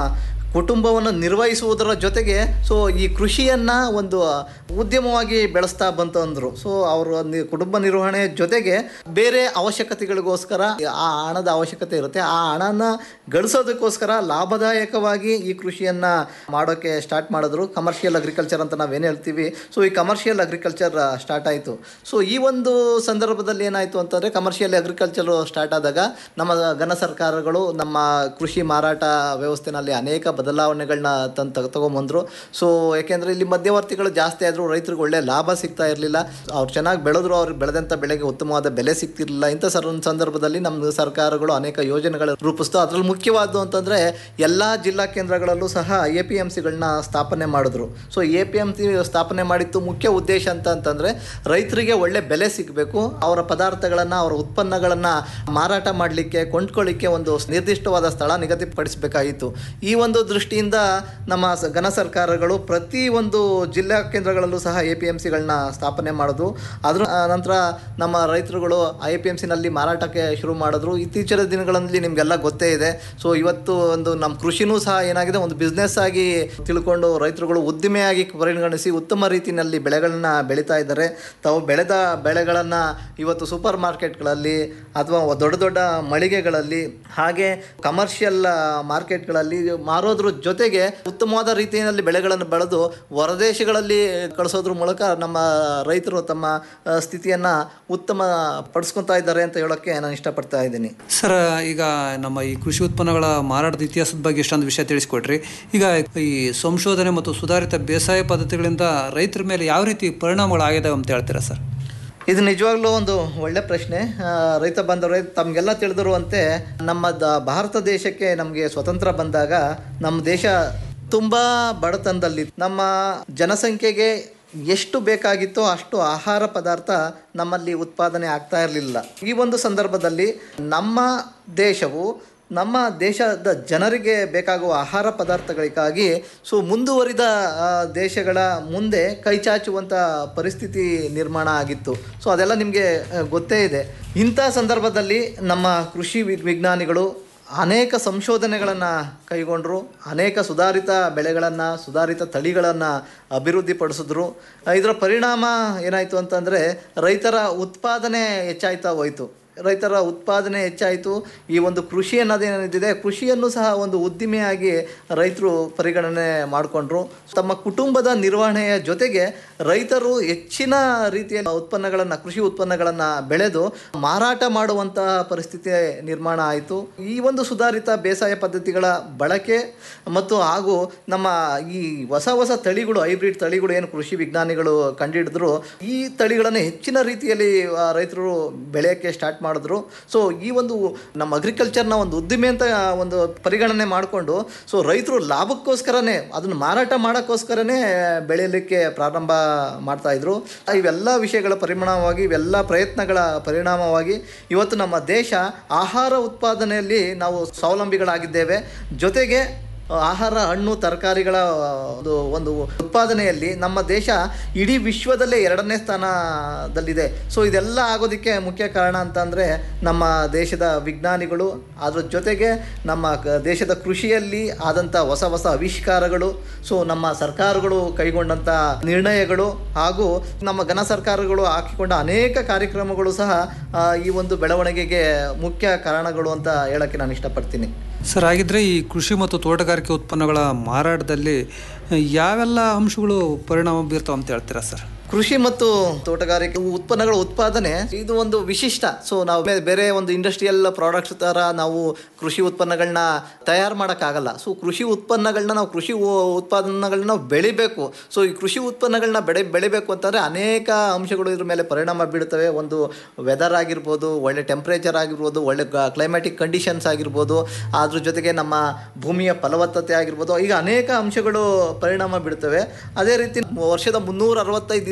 ಕುಟುಂಬವನ್ನು ನಿರ್ವಹಿಸುವುದರ ಜೊತೆಗೆ ಸೊ ಈ ಕೃಷಿಯನ್ನ ಒಂದು ಉದ್ಯಮವಾಗಿ ಬೆಳೆಸ್ತಾ ಬಂತು ಅಂದರು ಸೊ ಅವರು ನಿ- ಕುಟುಂಬ ನಿರ್ವಹಣೆ ಜೊತೆಗೆ ಬೇರೆ ಅವಶ್ಯಕತೆಗಳಿಗೋಸ್ಕರ ಆ ಹಣದ ಅವಶ್ಯಕತೆ ಇರುತ್ತೆ ಆ ಹಣನ ಗಳಿಸೋದಕ್ಕೋಸ್ಕರ ಲಾಭದಾಯಕವಾಗಿ ಈ ಕೃಷಿಯನ್ನ ಮಾಡೋಕೆ ಸ್ಟಾರ್ಟ್ ಮಾಡಿದ್ರು ಕಮರ್ಷಿಯಲ್ ಅಗ್ರಿಕಲ್ಚರ್ ಅಂತ ನಾವೇನು ಹೇಳ್ತೀವಿ ಸೊ ಈ ಕಮರ್ಷಿಯಲ್ ಅಗ್ರಿಕಲ್ಚರ್ ಸ್ಟಾರ್ಟ್ ಆಯಿತು ಸೊ ಈ ಒಂದು ಸಂದರ್ಭದಲ್ಲಿ ಏನಾಯಿತು ಅಂತಂದರೆ ಕಮರ್ಷಿಯಲ್ ಅಗ್ರಿಕಲ್ಚರ್ ಸ್ಟಾರ್ಟ್ ಆದಾಗ ನಮ್ಮ ಘನ ಸರ್ಕಾರಗಳು ನಮ್ಮ ಕೃಷಿ ಮಾರಾಟ ವ್ಯವಸ್ಥೆನಲ್ಲಿ ಅನೇಕ ಬದಲಾವಣೆಗಳನ್ನ ತಂದು ತಗೊಂಬಂದರು ಸೊ ಯಾಕೆಂದರೆ ಇಲ್ಲಿ ಮಧ್ಯವರ್ತಿಗಳು ಜಾಸ್ತಿ ಆದರೂ ರೈತರಿಗೆ ಒಳ್ಳೆ ಲಾಭ ಸಿಗ್ತಾ ಇರಲಿಲ್ಲ ಅವ್ರು ಚೆನ್ನಾಗಿ ಬೆಳೆದ್ರು ಅವ್ರಿಗೆ ಬೆಳೆದಂಥ ಬೆಳೆಗೆ ಉತ್ತಮವಾದ ಬೆಲೆ ಸಿಗ್ತಿರ್ಲಿಲ್ಲ ಇಂಥ ಸರ್ ಒಂದು ಸಂದರ್ಭದಲ್ಲಿ ನಮ್ಮ ಸರ್ಕಾರಗಳು ಅನೇಕ ಯೋಜನೆಗಳು ರೂಪಿಸ್ತು ಅದರಲ್ಲಿ ಮುಖ್ಯವಾದ್ದು ಅಂತಂದರೆ ಎಲ್ಲ ಜಿಲ್ಲಾ ಕೇಂದ್ರಗಳಲ್ಲೂ ಸಹ ಎ ಪಿ ಎಮ್ ಸಿಗಳನ್ನ ಸ್ಥಾಪನೆ ಮಾಡಿದ್ರು so A P M C ಸ್ಥಾಪನೆ ಮಾಡಿದ್ದು ಮುಖ್ಯ ಉದ್ದೇಶ ಅಂತ ಅಂತಂದರೆ ರೈತರಿಗೆ ಒಳ್ಳೆ ಬೆಲೆ ಸಿಗಬೇಕು ಅವರ ಪದಾರ್ಥಗಳನ್ನು ಅವರ ಉತ್ಪನ್ನಗಳನ್ನು ಮಾರಾಟ ಮಾಡಲಿಕ್ಕೆ ಕೊಂಡ್ಕೊಳ್ಳಿಕ್ಕೆ ಒಂದು ನಿರ್ದಿಷ್ಟವಾದ ಸ್ಥಳ ನಿಗದಿಪಡಿಸಬೇಕಾಯಿತು ಈ ಒಂದು ದೃಷ್ಟಿಯಿಂದ ನಮ್ಮ ಸ- ಘನ ಸರ್ಕಾರಗಳು ಪ್ರತಿ ಒಂದು ಜಿಲ್ಲಾ ಕೇಂದ್ರಗಳಲ್ಲೂ ಸಹ ಎ ಪಿ ಎಮ್ ಸಿಗಳನ್ನ ಸ್ಥಾಪನೆ ಮಾಡಿದ್ರು ಅದ್ರ ಆ, ನಂತರ ನಮ್ಮ ರೈತರುಗಳು ಐ ಪಿ ಎಮ್ ಸಿನಲ್ಲಿ ಮಾರಾಟಕ್ಕೆ ಶುರು ಮಾಡಿದ್ರು ಇತ್ತೀಚಿನ ದಿನಗಳಲ್ಲಿ ನಿಮಗೆಲ್ಲ ಗೊತ್ತೇ ಇದೆ ಸೊ ಇವತ್ತು ಒಂದು ನಮ್ಮ ಕೃಷಿನೂ ಸಹ ಏನಾಗಿದೆ ಒಂದು ಬಿಸ್ನೆಸ್ ಆಗಿ ತಿಳ್ಕೊಂಡು ರೈತರುಗಳು ಉದ್ದಿಮೆಯಾಗಿ ಪರಿಗಣಿಸಿ ಉತ್ತಮ ರೀತಿಯಲ್ಲಿ ಬೆಳೆಗಳನ್ನ ಬೆಳೀತಾ ಇದ್ದಾರೆ ತಾವು ಬೆಳೆದ ಬೆಳೆಗಳನ್ನು ಇವತ್ತು ಸೂಪರ್ ಮಾರ್ಕೆಟ್ಗಳಲ್ಲಿ ಅಥವಾ ದೊಡ್ಡ ದೊಡ್ಡ ಮಳಿಗೆಗಳಲ್ಲಿ ಹಾಗೆ ಕಮರ್ಷಿಯಲ್ ಮಾರ್ಕೆಟ್ಗಳಲ್ಲಿ ಮಾರೋದ್ರ ಜೊತೆಗೆ ಉತ್ತಮವಾದ ರೀತಿಯಲ್ಲಿ ಬೆಳೆಗಳನ್ನು ಬೆಳೆದು ಹೊರದೇಶಗಳಲ್ಲಿ ಕಳಿಸೋದ್ರ ಮೂಲಕ ನಮ್ಮ ರೈತರು ತಮ್ಮ ಆ, ಸ್ಥಿತಿಯನ್ನ ಉತ್ತಮ ಪಡಿಸ್ಕೊತಾ ಇದ್ದಾರೆ ಅಂತ ಹೇಳೋಕ್ಕೆ ನಾನು ಇಷ್ಟಪಡ್ತಾ ಇದ್ದೀನಿ ಸರ್ ಈಗ ನಮ್ಮ ಈ ಕೃಷಿ ಉತ್ಪನ್ನಗಳ ಮಾರಾಟದ ಇತಿಹಾಸದ ಬಗ್ಗೆ ಇಷ್ಟೊಂದು ವಿಷಯ ತಿಳಿಸ್ಕೊಟ್ರಿ ಈಗ ಈ ಸಂಶೋಧನೆ ಮತ್ತು ಸುಧಾರಿತ ಬೇಸಾಯ ಪದ್ಧತಿಗಳಿಂದ ರೈತರ ಮೇಲೆ ಯಾವ ರೀತಿ ಪರಿಣಾಮಗಳಾಗಿದ್ದಾವೆ ಅಂತ ಹೇಳ್ತೀರಾ ಸರ್ ಇದು ನಿಜವಾಗ್ಲೂ ಒಂದು ಒಳ್ಳೆ ಪ್ರಶ್ನೆ ಆ, ರೈತ ಬಾಂಧವರೇ ತಮಗೆಲ್ಲ ತಿಳಿದಿರುವಂತೆ ನಮ್ಮ ದ ಭಾರತ ದೇಶಕ್ಕೆ ನಮಗೆ ಸ್ವತಂತ್ರ ಬಂದಾಗ ನಮ್ಮ ದೇಶ ತುಂಬ ಬಡತನದಲ್ಲಿ ನಮ್ಮ ಜನಸಂಖ್ಯೆಗೆ ಎಷ್ಟು ಬೇಕಾಗಿತ್ತೋ ಅಷ್ಟು ಆಹಾರ ಪದಾರ್ಥ ನಮ್ಮಲ್ಲಿ ಉತ್ಪಾದನೆ ಆಗ್ತಾ ಇರಲಿಲ್ಲ ಈ ಒಂದು ಸಂದರ್ಭದಲ್ಲಿ ನಮ್ಮ ದೇಶವು ನಮ್ಮ ದೇಶದ ಜನರಿಗೆ ಬೇಕಾಗುವ ಆಹಾರ ಪದಾರ್ಥಗಳಿಗಾಗಿ ಸೊ ಮುಂದುವರಿದ ಆ, ದೇಶಗಳ ಮುಂದೆ ಕೈಚಾಚುವಂಥ ಪರಿಸ್ಥಿತಿ ನಿರ್ಮಾಣ ಆಗಿತ್ತು ಸೊ ಅದೆಲ್ಲ ನಿಮಗೆ ಗೊತ್ತೇ ಇದೆ ಇಂಥ ಸಂದರ್ಭದಲ್ಲಿ ನಮ್ಮ ಕೃಷಿ ವಿ- ವಿಜ್ಞಾನಿಗಳು ಅನೇಕ ಸಂಶೋಧನೆಗಳನ್ನು ಕೈಗೊಂಡರು ಅನೇಕ ಸುಧಾರಿತ ಬೆಳೆಗಳನ್ನು ಸುಧಾರಿತ ತಳಿಗಳನ್ನು ಅಭಿವೃದ್ಧಿಪಡಿಸಿದ್ರು ಇದರ ಪರಿಣಾಮ ಏನಾಯಿತು ಅಂತಂದರೆ ರೈತರ ಉತ್ಪಾದನೆ ಹೆಚ್ಚಾಯ್ತಾ ಹೋಯಿತು ರೈತರ ಉತ್ಪಾದನೆ ಹೆಚ್ಚಾಯಿತು ಈ ಒಂದು ಕೃಷಿ ಅನ್ನೋದೇನಿದೆ ಕೃಷಿಯನ್ನು ಸಹ ಒಂದು ಉದ್ದಿಮೆಯಾಗಿ ರೈತರು ಪರಿಗಣನೆ ಮಾಡಿಕೊಂಡ್ರು ತಮ್ಮ ಕುಟುಂಬದ ನಿರ್ವಹಣೆಯ ಜೊತೆಗೆ ರೈತರು ಹೆಚ್ಚಿನ ರೀತಿಯ ಉತ್ಪನ್ನಗಳನ್ನು ಕೃಷಿ ಉತ್ಪನ್ನಗಳನ್ನು ಬೆಳೆದು ಮಾರಾಟ ಮಾಡುವಂತಹ ಪರಿಸ್ಥಿತಿ ನಿರ್ಮಾಣ ಆಯಿತು ಈ ಒಂದು ಸುಧಾರಿತ ಬೇಸಾಯ ಪದ್ಧತಿಗಳ ಬಳಕೆ ಮತ್ತು ಹಾಗೂ ನಮ್ಮ ಈ ಹೊಸ ಹೊಸ ತಳಿಗಳು ಹೈಬ್ರಿಡ್ ತಳಿಗಳು ಏನು ಕೃಷಿ ವಿಜ್ಞಾನಿಗಳು ಕಂಡುಹಿಡಿದ್ರು ಈ ತಳಿಗಳನ್ನು ಹೆಚ್ಚಿನ ರೀತಿಯಲ್ಲಿ ಆ, ರೈತರು ಬೆಳೆಯೋಕ್ಕೆ ಸ್ಟಾರ್ಟ್ ಮಾಡಿದ್ರು ಸೊ ಈ ಒಂದು ನಮ್ಮ ಅಗ್ರಿಕಲ್ಚರ್ನ ಒಂದು ಉದ್ದಿಮೆ ಅಂತ ಒಂದು ಪರಿಗಣನೆ ಮಾಡಿಕೊಂಡು ಸೊ ರೈತರು ಲಾಭಕ್ಕೋಸ್ಕರನೇ ಅದನ್ನು ಮಾರಾಟ ಮಾಡೋಕ್ಕೋಸ್ಕರನೇ ಬೆಳೆಯಲಿಕ್ಕೆ ಪ್ರಾರಂಭ ಮಾಡ್ತಾ ಇದ್ರು ಇವೆಲ್ಲ ವಿಷಯಗಳ ಪರಿಣಾಮವಾಗಿ ಇವೆಲ್ಲ ಪ್ರಯತ್ನಗಳ ಪರಿಣಾಮವಾಗಿ ಇವತ್ತು ನಮ್ಮ ದೇಶ ಆಹಾರ ಉತ್ಪಾದನೆಯಲ್ಲಿ ನಾವು ಸ್ವಾವಲಂಬಿಗಳಾಗಿದ್ದೇವೆ ಜೊತೆಗೆ ಆಹಾರ ಹಣ್ಣು ತರಕಾರಿಗಳ ಒಂದು ಒಂದು ಉತ್ಪಾದನೆಯಲ್ಲಿ ನಮ್ಮ ದೇಶ ಇಡೀ ವಿಶ್ವದಲ್ಲೇ ಎರಡನೇ ಸ್ಥಾನದಲ್ಲಿದೆ ಸೊ ಇದೆಲ್ಲ ಆಗೋದಕ್ಕೆ ಮುಖ್ಯ ಕಾರಣ ಅಂತಂದರೆ ನಮ್ಮ ದೇಶದ ವಿಜ್ಞಾನಿಗಳು ಅದ್ರ ಜೊತೆಗೆ ನಮ್ಮ ಕ- ದೇಶದ ಕೃಷಿಯಲ್ಲಿ ಆದಂಥ ಹೊಸ ಹೊಸ ಆವಿಷ್ಕಾರಗಳು ಸೊ ನಮ್ಮ ಸರ್ಕಾರಗಳು ಕೈಗೊಂಡಂಥ ನಿರ್ಣಯಗಳು ಹಾಗೂ ನಮ್ಮ ಘನ ಸರ್ಕಾರಗಳು ಹಾಕಿಕೊಂಡ ಅನೇಕ ಕಾರ್ಯಕ್ರಮಗಳು ಸಹ ಆ, ಈ ಒಂದು ಬೆಳವಣಿಗೆಗೆ ಮುಖ್ಯ ಕಾರಣಗಳು ಅಂತ ಹೇಳಕ್ಕೆ ನಾನು ಇಷ್ಟಪಡ್ತೀನಿ ಸರ್ ಹಾಗಿದ್ರೆ ಈ ಕೃಷಿ ಮತ್ತು ತೋಟಗಾರಿಕೆ ಉತ್ಪನ್ನಗಳ ಮಾರಾಟದಲ್ಲಿ ಯಾವೆಲ್ಲ ಅಂಶಗಳು ಪರಿಣಾಮ ಬೀರ್ತಾವೆ ಅಂತ ಹೇಳ್ತೀರಾ ಸರ್ ಕೃಷಿ ಮತ್ತು ತೋಟಗಾರಿಕೆ ಉತ್ಪನ್ನಗಳ ಉತ್ಪಾದನೆ ಇದು ಒಂದು ವಿಶಿಷ್ಟ ಸೊ ನಾವು ಬೇ- ಬೇರೆ ಒಂದು ಇಂಡಸ್ಟ್ರಿಯಲ್ ಪ್ರಾಡಕ್ಟ್ಸ್ ಥರ ನಾವು ಕೃಷಿ ಉತ್ಪನ್ನಗಳನ್ನ ತಯಾರು ಮಾಡೋಕ್ಕಾಗಲ್ಲ ಸೊ ಕೃಷಿ ಉತ್ಪನ್ನಗಳನ್ನ ನಾವು ಕೃಷಿ ಉ- ಉತ್ಪಾದನೆಗಳನ್ನ ನಾವು ಬೆಳಿಬೇಕು ಸೊ ಈ ಕೃಷಿ ಉತ್ಪನ್ನಗಳನ್ನ ಬೆಳೆ ಬೆಳಿಬೇಕು ಅಂತಂದರೆ ಅನೇಕ ಅಂಶಗಳು ಇದ್ರ ಮೇಲೆ ಪರಿಣಾಮ ಬೀಳ್ತವೆ ಒಂದು ವೆದರ್ ಆಗಿರ್ಬೋದು ಒಳ್ಳೆ ಟೆಂಪ್ರೇಚರ್ ಆಗಿರ್ಬೋದು ಒಳ್ಳೆ ಕ್ಲೈಮ್ಯಾಟಿಕ್ ಕಂಡೀಷನ್ಸ್ ಆಗಿರ್ಬೋದು ಅದ್ರ ಜೊತೆಗೆ ನಮ್ಮ ಭೂಮಿಯ ಫಲವತ್ತತೆ ಆಗಿರ್ಬೋದು ಈಗ ಅನೇಕ ಅಂಶಗಳು ಪರಿಣಾಮ ಬೀಳ್ತವೆ ಅದೇ ರೀತಿ ವರ್ಷದ ಮುನ್ನೂರ ಅರವತ್ತೈದು ದಿವಸ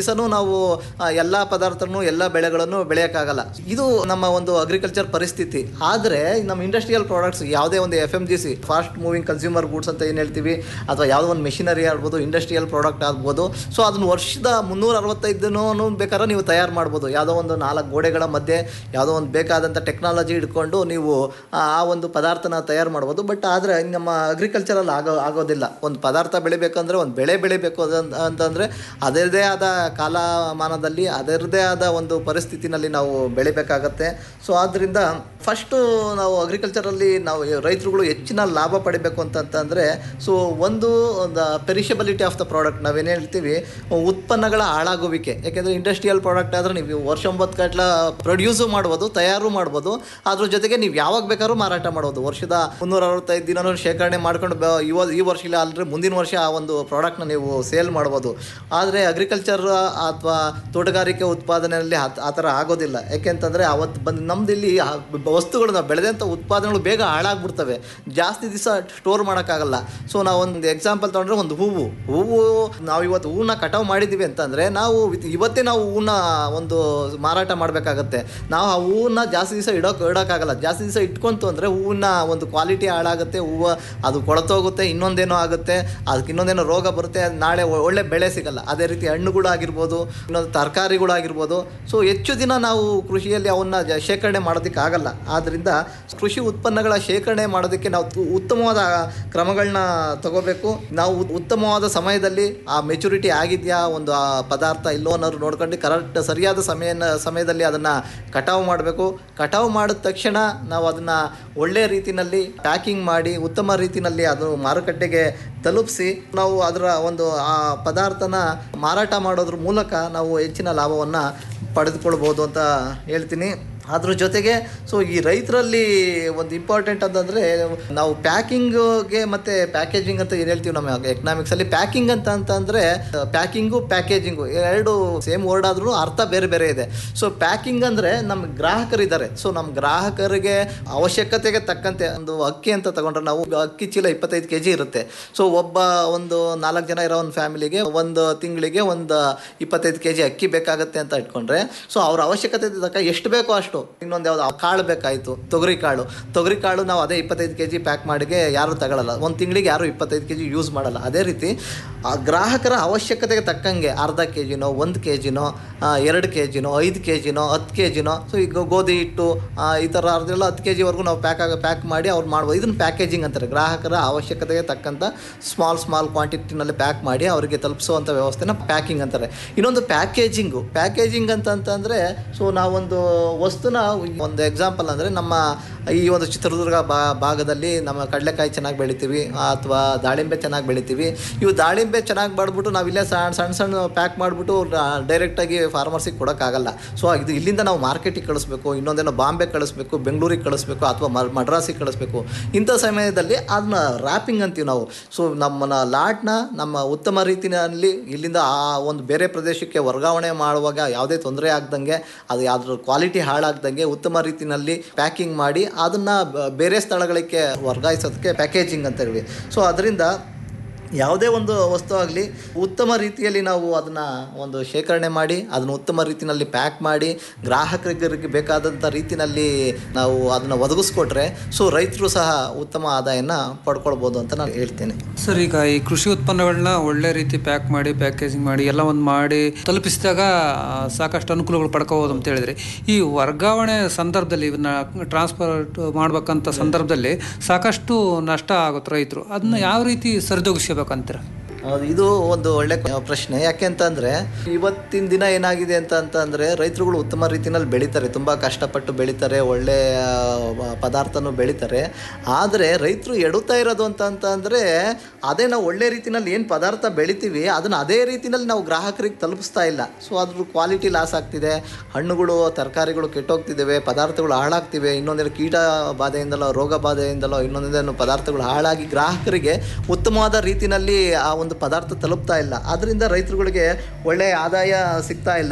ದಿವಸನೂ ನಾವು ಆ, ಎಲ್ಲ ಪದಾರ್ಥನೂ ಎಲ್ಲ ಬೆಳೆಗಳನ್ನು ಬೆಳೆಯೋಕ್ಕಾಗಲ್ಲ ಇದು ನಮ್ಮ ಒಂದು ಅಗ್ರಿಕಲ್ಚರ್ ಪರಿಸ್ಥಿತಿ ಆದರೆ ನಮ್ಮ ಇಂಡಸ್ಟ್ರಿಯಲ್ ಪ್ರಾಡಕ್ಟ್ಸ್ ಯಾವುದೇ ಒಂದು F M C G fast moving consumer goods ಅಂತ ಏನು ಹೇಳ್ತೀವಿ ಅಥವಾ ಯಾವುದೋ ಒಂದು ಮೆಷಿನರಿ ಆಗ್ಬೋದು ಇಂಡಸ್ಟ್ರಿಯಲ್ ಪ್ರಾಡಕ್ಟ್ ಆಗ್ಬೋದು ಸೊ ಅದನ್ನು ವರ್ಷದ ಮುನ್ನೂರ ಅರವತ್ತೈದನೂ ಬೇಕಾದ್ರೆ ನೀವು ತಯಾರು ಮಾಡ್ಬೋದು ಯಾವುದೋ ಒಂದು ನಾಲ್ಕು ಗೋಡೆಗಳ ಮಧ್ಯೆ ಯಾವುದೋ ಒಂದು ಬೇಕಾದಂಥ ಟೆಕ್ನಾಲಜಿ ಇಟ್ಕೊಂಡು ನೀವು ಆ ಆ ಒಂದು ಪದಾರ್ಥನ ತಯಾರು ಮಾಡ್ಬೋದು ಬಟ್ ಆದರೆ ನಮ್ಮ ಅಗ್ರಿಕಲ್ಚರಲ್ಲಿ ಆಗೋ ಆಗೋದಿಲ್ಲ ಒಂದು ಪದಾರ್ಥ ಬೆಳಿಬೇಕಂದ್ರೆ ಒಂದು ಬೆಳೆ ಬೆಳಿಬೇಕು ಅದಂತ- ಅಂತಂದರೆ ಅದರದೇ ಆದ ಕಾಲಮಾನದಲ್ಲಿ ಅದರದೇ ಆದ ಒಂದು ಪರಿಸ್ಥಿತಿನಲ್ಲಿ ನಾವು ಬೆಳಿಬೇಕಾಗತ್ತೆ ಸೊ ಆದ್ದರಿಂದ ಫಸ್ಟು ನಾವು ಅಗ್ರಿಕಲ್ಚರಲ್ಲಿ ನಾವು ರೈತರುಗಳು ಹೆಚ್ಚಿನ ಲಾಭ ಪಡಿಬೇಕು ಅಂತಂತಂದರೆ ಸೊ ಒಂದು ಪೆರಿಷಬಿಲಿಟಿ ಆಫ್ ದ ಪ್ರಾಡಕ್ಟ್ ನಾವೇನು ಹೇಳ್ತೀವಿ ಉತ್ಪನ್ನಗಳ ಹಾಳಾಗುವಿಕೆ ಯಾಕೆಂದರೆ ಇಂಡಸ್ಟ್ರಿಯಲ್ ಪ್ರಾಡಕ್ಟ್ ಆದರೆ ನೀವು ವರ್ಷ ಒಂಬತ್ತು ಗಂಟ್ಲ ಪ್ರೊಡ್ಯೂಸು ಮಾಡ್ಬೋದು ತಯಾರು ಮಾಡ್ಬೋದು ಅದ್ರ ಜೊತೆಗೆ ನೀವು ಯಾವಾಗ ಬೇಕಾದ್ರೂ ಮಾರಾಟ ಮಾಡ್ಬೋದು ವರ್ಷದ ಮುನ್ನೂರ ಅರವತ್ತೈದು ದಿನನೂ ಶೇಖರಣೆ ಮಾಡ್ಕೊಂಡು ಬ- ಇವ ಈ ವರ್ಷ ಇಲ್ಲ ಅಲ್ಲದ್ರೆ ಮುಂದಿನ ವರ್ಷ ಆ ಒಂದು ಪ್ರಾಡಕ್ಟ್ನ ನೀವು ಸೇಲ್ ಮಾಡ್ಬೋದು ಆದರೆ ಅಗ್ರಿಕಲ್ಚರ್ ಅಥವಾ ತೋಟಗಾರಿಕೆ ಉತ್ಪಾದನೆಯಲ್ಲಿ ಆ- ಆ ಥರ ಆಗೋದಿಲ್ಲ ಯಾಕೆಂತಂದರೆ ಅವತ್ತು ಬಂದು ನಮ್ದು ಇಲ್ಲಿ ಆ ಬ- ವಸ್ತುಗಳು ನಾವು ಬೆಳೆದಂಥ ಉತ್ಪಾದನೆಗಳು ಬೇಗ ಹಾಳಾಗ್ಬಿಡ್ತವೆ ಜಾಸ್ತಿ ದಿವಸ ಸ್ಟೋರ್ ಮಾಡೋಕ್ಕಾಗಲ್ಲ ಸೊ ನಾವು ಒಂದು ಎಕ್ಸಾಂಪಲ್ ತೊಗೊಂಡ್ರೆ ಒಂದು ಹೂವು ಹೂವು ನಾವು ಇವತ್ತು ಹೂವನ್ನ ಕಟಾವು ಮಾಡಿದ್ದೀವಿ ಅಂತಂದರೆ ನಾವು ಇತ್- ಇವತ್ತೇ ನಾವು ಹೂವನ್ನ ಒಂದು ಮಾರಾಟ ಮಾಡಬೇಕಾಗತ್ತೆ ನಾವು ಆ ಹೂವನ್ನ ಜಾಸ್ತಿ ದಿವಸ ಇಡೋಕೆ ಇಡೋಕ್ಕಾಗಲ್ಲ ಜಾಸ್ತಿ ದಿವಸ ಇಟ್ಕೊಂತು ಅಂದರೆ ಹೂವನ್ನ ಒಂದು ಕ್ವಾಲಿಟಿ ಹಾಳಾಗುತ್ತೆ ಹೂವು ಅದು ಕೊಳತೋಗುತ್ತೆ ಇನ್ನೊಂದೇನೋ ಆಗುತ್ತೆ ಅದಕ್ಕೆ ಇನ್ನೊಂದೇನೋ ರೋಗ ಬರುತ್ತೆ ಅದ್ ನಾಳೆ ಒ- ಒಳ್ಳೆ ಬೆಳೆ ಸಿಗಲ್ಲ ಅದೇ ರೀತಿ ಹಣ್ಣುಗಳಾಗಿರ್ಬೋದು ಇನ್ನೊಂದು ತರಕಾರಿಗಳಾಗಿರ್ಬೋದು ಸೊ ಹೆಚ್ಚು ದಿನ ನಾವು ಕೃಷಿಯಲ್ಲಿ ಅವನ್ನ ಜ- ಶೇಖರಣೆ ಮಾಡೋದಕ್ಕೆ ಆಗಲ್ಲ ಆದ್ದರಿಂದ ಕೃಷಿ ಉತ್ಪನ್ನಗಳ ಶೇಖರಣೆ ಮಾಡೋದಕ್ಕೆ ನಾವು ತು- ಉತ್ತಮವಾದ ಕ್ರಮಗಳನ್ನ ತಗೋಬೇಕು ನಾವು ಉತ್- ಉತ್ತಮವಾದ ಸಮಯದಲ್ಲಿ ಆ ಮೆಚುರಿಟಿ ಆಗಿದೆಯಾ ಒಂದು ಆ ಪದಾರ್ಥ ಇಲ್ಲೋ ಅನ್ನೋರು ನೋಡ್ಕೊಂಡು ಕರೆಕ್ಟ್ ಸರಿಯಾದ ಸಮಯ ಸಮಯದಲ್ಲಿ ಅದನ್ನು ಕಟಾವು ಮಾಡಬೇಕು ಕಟಾವು ಮಾಡಿದ ತಕ್ಷಣ ನಾವು ಅದನ್ನು ಒಳ್ಳೆ ರೀತಿನಲ್ಲಿ ಪ್ಯಾಕಿಂಗ್ ಮಾಡಿ ಉತ್ತಮ ರೀತಿನಲ್ಲಿ ಅದು ಮಾರುಕಟ್ಟೆಗೆ ತಲುಪಿಸಿ ನಾವು ಅದರ ಒಂದು ಆ ಪದಾರ್ಥನ ಮಾರಾಟ ಮಾಡೋದ್ರ ಮೂಲಕ ನಾವು ಹೆಚ್ಚಿನ ಲಾಭವನ್ನು ಪಡೆದುಕೊಳ್ಬೋದು ಅಂತ ಹೇಳ್ತೀನಿ ಅದ್ರ ಜೊತೆಗೆ ಸೊ ಈ ರೈತರಲ್ಲಿ ಒಂದು ಇಂಪಾರ್ಟೆಂಟ್ ಅಂತಂದರೆ ನಾವು ಪ್ಯಾಕಿಂಗ್ಗೆ ಮತ್ತು ಪ್ಯಾಕೇಜಿಂಗ್ ಅಂತ ಏನು ಹೇಳ್ತೀವಿ ನಮ್ಮ ಎಕನಾಮಿಕ್ಸಲ್ಲಿ ಪ್ಯಾಕಿಂಗ್ ಅಂತ ಅಂತಂದರೆ ಪ್ಯಾಕಿಂಗು ಪ್ಯಾಕೇಜಿಂಗು ಎರಡು ಸೇಮ್ ವರ್ಡ್ ಆದ್ರೂ ಅರ್ಥ ಬೇರೆ ಬೇರೆ ಇದೆ ಸೊ ಪ್ಯಾಕಿಂಗ್ ಅಂದರೆ ನಮ್ಮ ಗ್ರಾಹಕರಿದ್ದಾರೆ ಸೊ ನಮ್ಮ ಗ್ರಾಹಕರಿಗೆ ಅವಶ್ಯಕತೆಗೆ ತಕ್ಕಂತೆ ಒಂದು ಅಕ್ಕಿ ಅಂತ ತಗೊಂಡ್ರೆ ನಾವು ಅಕ್ಕಿ ಚೀಲ ಇಪ್ಪತ್ತೈದು ಕೆ ಜಿ ಇರುತ್ತೆ ಸೊ ಒಬ್ಬ ಒಂದು ನಾಲ್ಕು ಜನ ಇರೋ ಒಂದು ಫ್ಯಾಮಿಲಿಗೆ ಒಂದು ತಿಂಗಳಿಗೆ ಒಂದು ಇಪ್ಪತ್ತೈದು ಕೆ ಜಿ ಅಕ್ಕಿ ಬೇಕಾಗುತ್ತೆ ಅಂತ ಇಟ್ಕೊಂಡ್ರೆ ಸೊ ಅವ್ರ ಅವಶ್ಯಕತೆ ತಕ್ಕ ಎಷ್ಟು ಬೇಕೋ ಅಷ್ಟು ಇನ್ನೊಂದು ಯಾವ್ದು ಕಾಳು ಬೇಕಾಯಿತು ತೊಗರಿ ಕಾಳು ತೊಗರಿ ಕಾಳು ನಾವು ಅದೇ ಇಪ್ಪತ್ತೈದು ಕೆ ಜಿ ಪ್ಯಾಕ್ ಮಾಡಿಗೆ ಯಾರು ತಗೊಳ್ಳಲ್ಲ ಒಂದು ತಿಂಗಳಿಗೆ ಯಾರು ಇಪ್ಪತ್ತೈದು ಕೆ ಜಿ ಯೂಸ್ ಮಾಡಲ್ಲ ಅದೇ ರೀತಿ ಆ ಗ್ರಾಹಕರ ಅವಶ್ಯಕತೆಗೆ ತಕ್ಕಂಗೆ ಅರ್ಧ ಕೆ ಜಿನೋ ಒಂದು ಕೆ ಜಿನೋ ಎರಡು ಕೆ ಜಿನೋ ಐದು ಕೆ ಜಿನೋ ಹತ್ತು ಕೆ ಜಿನೋ ಸೊ ಈಗ ಗೋಧಿ ಹಿಟ್ಟು ಆ, ಈ ಥರ ಅದೆಲ್ಲ ಹತ್ತು ಕೆ ಜಿವರೆಗೂ ನಾವು ಪ್ಯಾಕ್ ಆಗ ಪ್ಯಾಕ್ ಮಾಡಿ ಅವ್ರು ಮಾಡ್ಬೋದು ಇದನ್ನು ಪ್ಯಾಕೇಜಿಂಗ್ ಅಂತಾರೆ ಗ್ರಾಹಕರ ಅವಶ್ಯಕತೆಗೆ ತಕ್ಕಂಥ ಸ್ಮಾಲ್ ಸ್ಮಾಲ್ ಕ್ವಾಂಟಿಟಿನಲ್ಲಿ ಪ್ಯಾಕ್ ಮಾಡಿ ಅವರಿಗೆ ತಲುಪಿಸುವಂಥ ವ್ಯವಸ್ಥೆನ ಪ್ಯಾಕಿಂಗ್ ಅಂತಾರೆ ಇನ್ನೊಂದು ಪ್ಯಾಕೇಜಿಂಗು ಪ್ಯಾಕೇಜಿಂಗ್ ಅಂತ ಅಂತಂದರೆ ಸೊ ನಾವೊಂದು ವಸ್ತುನ ಒಂದು ಎಕ್ಸಾಂಪಲ್ ಅಂದರೆ ನಮ್ಮ ಈ ಒಂದು ಚಿತ್ರದುರ್ಗ ಬಾ ಭಾಗದಲ್ಲಿ ನಮ್ಮ ಕಡಲೆಕಾಯಿ ಚೆನ್ನಾಗಿ ಬೆಳಿತೀವಿ ಅಥವಾ ದಾಳಿಂಬೆ ಚೆನ್ನಾಗಿ ಬೆಳಿತೀವಿ ಇವು ದಾಳಿಂಬೆ ಚೆನ್ನಾಗಿ ಮಾಡ್ಬಿಟ್ಟು ನಾವು ಇಲ್ಲೇ ಸಣ್ಣ ಸಣ್ಣ ಸಣ್ಣ ಪ್ಯಾಕ್ ಮಾಡಿಬಿಟ್ಟು ಡೈರೆಕ್ಟಾಗಿ ಫಾರ್ಮರ್ಸಿಗೆ ಕೊಡೋಕ್ಕಾಗಲ್ಲ ಸೊ ಇದು ಇಲ್ಲಿಂದ ನಾವು ಮಾರ್ಕೆಟಿಗೆ ಕಳಿಸ್ಬೇಕು ಇನ್ನೊಂದೇನೋ ಬಾಂಬೆ ಕಳಿಸ್ಬೇಕು ಬೆಂಗಳೂರಿಗೆ ಕಳಿಸ್ಬೇಕು ಅಥವಾ ಮ ಮಡ್ರಾಸಿಗೆ ಕಳಿಸ್ಬೇಕು ಇಂಥ ಸಮಯದಲ್ಲಿ ಅದನ್ನ ರ್ಯಾಪಿಂಗ್ ಅಂತೀವಿ ನಾವು ಸೊ ನಮ್ಮನ್ನ ಲಾಟ್ನ ನಮ್ಮ ಉತ್ತಮ ರೀತಿಯಲ್ಲಿ ಇಲ್ಲಿಂದ ಆ ಒಂದು ಬೇರೆ ಪ್ರದೇಶಕ್ಕೆ ವರ್ಗಾವಣೆ ಮಾಡುವಾಗ ಯಾವುದೇ ತೊಂದರೆ ಆಗ್ದಂಗೆ ಅದು ಯಾವ್ದ್ರ ಕ್ವಾಲಿಟಿ ಹಾಳಾಗ್ದಂಗೆ ಉತ್ತಮ ರೀತಿಯಲ್ಲಿ ಪ್ಯಾಕಿಂಗ್ ಮಾಡಿ ಅದನ್ನ ಬ- ಬೇರೆ ಸ್ಥಳಗಳಿಗೆ ವರ್ಗಾಯಿಸೋದಕ್ಕೆ ಪ್ಯಾಕೇಜಿಂಗ್ ಅಂತ ಹೇಳಿ ಸೊ ಅದರಿಂದ ಯಾವುದೇ ಒಂದು ವಸ್ತು ಆಗಲಿ ಉತ್ತಮ ರೀತಿಯಲ್ಲಿ ನಾವು ಅದನ್ನು ಒಂದು ಶೇಖರಣೆ ಮಾಡಿ ಅದನ್ನು ಉತ್ತಮ ರೀತಿಯಲ್ಲಿ ಪ್ಯಾಕ್ ಮಾಡಿ ಗ್ರಾಹಕರಿಗೆ ಬೇಕಾದಂಥ ರೀತಿಯಲ್ಲಿ ನಾವು ಅದನ್ನು ಒದಗಿಸ್ಕೊಟ್ರೆ ಸೊ ರೈತರು ಸಹ ಉತ್ತಮ ಆದಾಯನ ಪಡ್ಕೊಳ್ಬೋದು ಅಂತ ನಾನು ಹೇಳ್ತೇನೆ ಸರ್ ಈಗ ಈ ಕೃಷಿ ಉತ್ಪನ್ನಗಳನ್ನ ಒಳ್ಳೆ ರೀತಿ ಪ್ಯಾಕ್ ಮಾಡಿ ಪ್ಯಾಕೇಜಿಂಗ್ ಮಾಡಿ ಎಲ್ಲ ಒಂದು ಮಾಡಿ ತಲುಪಿಸಿದಾಗ ಆ, ಸಾಕಷ್ಟು ಅನುಕೂಲಗಳು ಪಡ್ಕೋಬೋದು ಅಂತ ಹೇಳಿದ್ರಿ ಈ ವರ್ಗಾವಣೆ ಸಂದರ್ಭದಲ್ಲಿ ಇವನ್ನ ಟ್ರಾನ್ಸ್ಪೋರ್ಟ್ ಮಾಡ್ಬೇಕಂತ ಸಂದರ್ಭದಲ್ಲಿ ಸಾಕಷ್ಟು ನಷ್ಟ ಆಗುತ್ತೆ ರೈತರು ಅದನ್ನ ಯಾವ ರೀತಿ ಸರಿದೂಗಿಸ್ಕೋಬೇಕಂತೀರ ಹೌದು ಇದು ಒಂದು ಒಳ್ಳೆ ಪ್ರಶ್ನೆ ಯಾಕೆ ಅಂತಂದ್ರೆ ಇವತ್ತಿನ ದಿನ ಏನಾಗಿದೆ ಅಂತ ಅಂತಂದ್ರೆ ರೈತರುಗಳು ಉತ್ತಮ ರೀತಿಯಲ್ಲಿ ಬೆಳೀತಾರೆ ತುಂಬಾ ಕಷ್ಟಪಟ್ಟು ಬೆಳೀತಾರೆ ಒಳ್ಳೆ ಆ, ಪದಾರ್ಥನೂ ಬೆಳೀತಾರೆ ಆದರೆ ರೈತರು ಎಡುತ್ತಾ ಇರೋದು ಅಂತ ಅಂತಂದ್ರೆ ಅದೇ ನಾವು ಒಳ್ಳೆ ರೀತಿನಲ್ಲಿ ಏನು ಪದಾರ್ಥ ಬೆಳಿತೀವಿ ಅದನ್ನ ಅದೇ ರೀತಿನಲ್ಲಿ ನಾವು ಗ್ರಾಹಕರಿಗೆ ತಲುಪಿಸ್ತಾ ಇಲ್ಲ ಸೊ ಅದ್ರ ಕ್ವಾಲಿಟಿ ಲಾಸ್ ಆಗ್ತಿದೆ ಹಣ್ಣುಗಳು ತರಕಾರಿಗಳು ಕೆಟ್ಟೋಗ್ತಿದ್ದಾವೆ ಪದಾರ್ಥಗಳು ಹಾಳಾಗ್ತಿವೆ ಇನ್ನೊಂದೇನು ಕೀಟ ಬಾಧೆಯಿಂದಲೋ ರೋಗ ಬಾಧೆಯಿಂದಲೋ ಇನ್ನೊಂದೇನು ಪದಾರ್ಥಗಳು ಹಾಳಾಗಿ ಗ್ರಾಹಕರಿಗೆ ಉತ್ತಮವಾದ ರೀತಿನಲ್ಲಿ ಆ ಒಂದು ಪದಾರ್ಥ ತಲುಪ್ತಾ ಇಲ್ಲ ಅದರಿಂದ ರೈತರುಗಳಿಗೆ ಒಳ್ಳೆಯ ಆದಾಯ ಸಿಗ್ತಾ ಇಲ್ಲ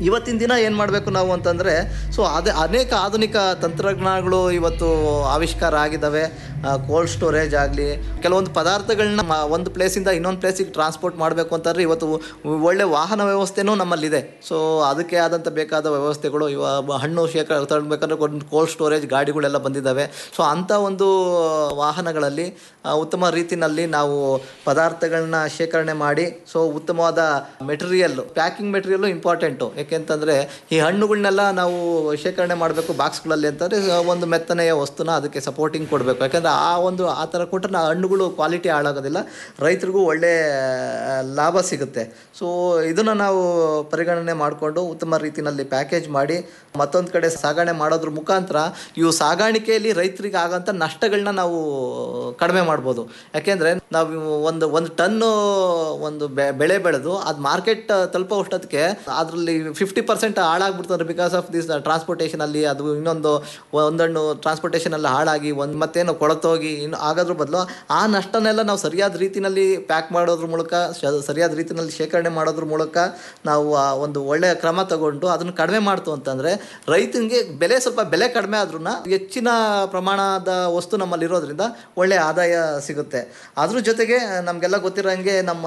ಇವತ್ತಿನ ದಿನ ಏನು ಮಾಡಬೇಕು ನಾವು ಅಂತಂದರೆ ಸೊ ಅದೇ ಅನೇಕ ಆಧುನಿಕ ತಂತ್ರಜ್ಞಾನಗಳು ಇವತ್ತು ಆವಿಷ್ಕಾರ ಆಗಿದ್ದಾವೆ ಕೋಲ್ಡ್ ಸ್ಟೋರೇಜ್ ಆಗಲಿ ಕೆಲವೊಂದು ಪದಾರ್ಥಗಳನ್ನ ಮ- ಒಂದು ಪ್ಲೇಸಿಂದ ಇನ್ನೊಂದು ಪ್ಲೇಸಿಗೆ ಟ್ರಾನ್ಸ್ಪೋರ್ಟ್ ಮಾಡಬೇಕು ಅಂತಂದರೆ ಇವತ್ತು ಒಳ್ಳೆ ವಾಹನ ವ್ಯವಸ್ಥೆನೂ ನಮ್ಮಲ್ಲಿದೆ ಸೊ ಅದಕ್ಕೆ ಆದಂಥ ಬೇಕಾದ ವ್ಯವಸ್ಥೆಗಳು ಇವ ಹಣ್ಣು ಶೇಖರ ತಗೊಳ್ಬೇಕಾದ್ರೆ ಒಂದು ಕೋಲ್ಡ್ ಸ್ಟೋರೇಜ್ ಗಾಡಿಗಳೆಲ್ಲ ಬಂದಿದ್ದಾವೆ ಸೊ ಅಂಥ ಒಂದು ವಾಹನಗಳಲ್ಲಿ ಆ, ಉತ್ತಮ ರೀತಿಯಲ್ಲಿ ನಾವು ಪದಾರ್ಥಗಳನ್ನ ಶೇಖರಣೆ ಮಾಡಿ ಸೊ ಉತ್ತಮವಾದ ಮೆಟೀರಿಯಲ್ ಪ್ಯಾಕಿಂಗ್ ಮೆಟೀರಿಯಲ್ಲು ಇಂಪಾರ್ಟೆಂಟು ಯಾಕೆಂತಂದರೆ ಈ ಹಣ್ಣುಗಳನ್ನೆಲ್ಲ ನಾವು ಶೇಖರಣೆ ಮಾಡಬೇಕು ಬಾಕ್ಸ್ಗಳಲ್ಲಿ ಅಂತಂದರೆ ಒಂದು ಮೆತ್ತನೆಯ ವಸ್ತುನ ಅದಕ್ಕೆ ಸಪೋರ್ಟಿಂಗ್ ಕೊಡಬೇಕು ಯಾಕಂದರೆ ಆ ಒಂದು ಆ ಥರ ಕೊಟ್ಟರೆ ನಾ ಹಣ್ಣುಗಳು ಕ್ವಾಲಿಟಿ ಹಾಳಾಗೋದಿಲ್ಲ ರೈತರಿಗೂ ಒಳ್ಳೆ ಆ, ಲಾಭ ಸಿಗುತ್ತೆ ಸೊ ಇದನ್ನು ನಾವು ಪರಿಗಣನೆ ಮಾಡಿಕೊಂಡು ಉತ್ತಮ ರೀತಿಯಲ್ಲಿ ಪ್ಯಾಕೇಜ್ ಮಾಡಿ ಮತ್ತೊಂದು ಕಡೆ ಸಾಗಣೆ ಮಾಡೋದ್ರ ಮುಖಾಂತರ ಇವು ಸಾಗಾಣಿಕೆಯಲ್ಲಿ ರೈತರಿಗೆ ಆಗೋಂಥ ನಷ್ಟಗಳನ್ನ ನಾವು ಕಡಿಮೆ ಮಾಡ್ಬೋದು ಯಾಕೆಂದರೆ ನಾವು ಒಂದು ಒಂದು ಟನ್ನು ಒಂದು ಬೆ- ಬೆಳೆ ಬೆಳೆದು ಅದು ಮಾರ್ಕೆಟ್ ತಲುಪೋ ಅಷ್ಟೊತ್ತಿಗೆ ಅದರಲ್ಲಿ ಫಿಫ್ಟಿ ಪರ್ಸೆಂಟ್ ಹಾಳಾಗ್ಬಿಡ್ತಾರೆ ಬಿಕಾಸ್ ಆಫ್ ದಿಸ್ ಟ್ರಾನ್ಸ್ಪೋರ್ಟೇಷನಲ್ಲಿ ಅದು ಇನ್ನೊಂದು ಒಂದಣ್ಣು ಟ್ರಾನ್ಸ್ಪೋರ್ಟೇಷನಲ್ಲಿ ಹಾಳಾಗಿ ಒಂದು ಮತ್ತೇನು ಕೊಳತೋಗಿ ಇನ್ನು ಆಗೋದ್ರ ಬದಲು ಆ ನಷ್ಟನೆಲ್ಲ ನಾವು ಸರಿಯಾದ ರೀತಿನಲ್ಲಿ ಪ್ಯಾಕ್ ಮಾಡೋದ್ರ ಮೂಲಕ ಶ- ಸರಿಯಾದ ರೀತಿನಲ್ಲಿ ಶೇಖರಣೆ ಮಾಡೋದ್ರ ಮೂಲಕ ನಾವು ಆ ಒಂದು ಒಳ್ಳೆಯ ಕ್ರಮ ತಗೊಂಡು ಅದನ್ನು ಕಡಿಮೆ ಮಾಡ್ತು ಅಂತಂದರೆ ರೈತನಿಗೆ ಬೆಲೆ ಸ್ವಲ್ಪ ಬೆಲೆ ಕಡಿಮೆ ಆದ್ರೂ ಹೆಚ್ಚಿನ ಪ್ರಮಾಣದ ವಸ್ತು ನಮ್ಮಲ್ಲಿ ಇರೋದ್ರಿಂದ ಒಳ್ಳೆಯ ಆದಾಯ ಸಿಗುತ್ತೆ ಅದ್ರ ಜೊತೆಗೆ ನಮಗೆಲ್ಲ ಗೊತ್ತಿರೋಂಗೆ ನಮ್ಮ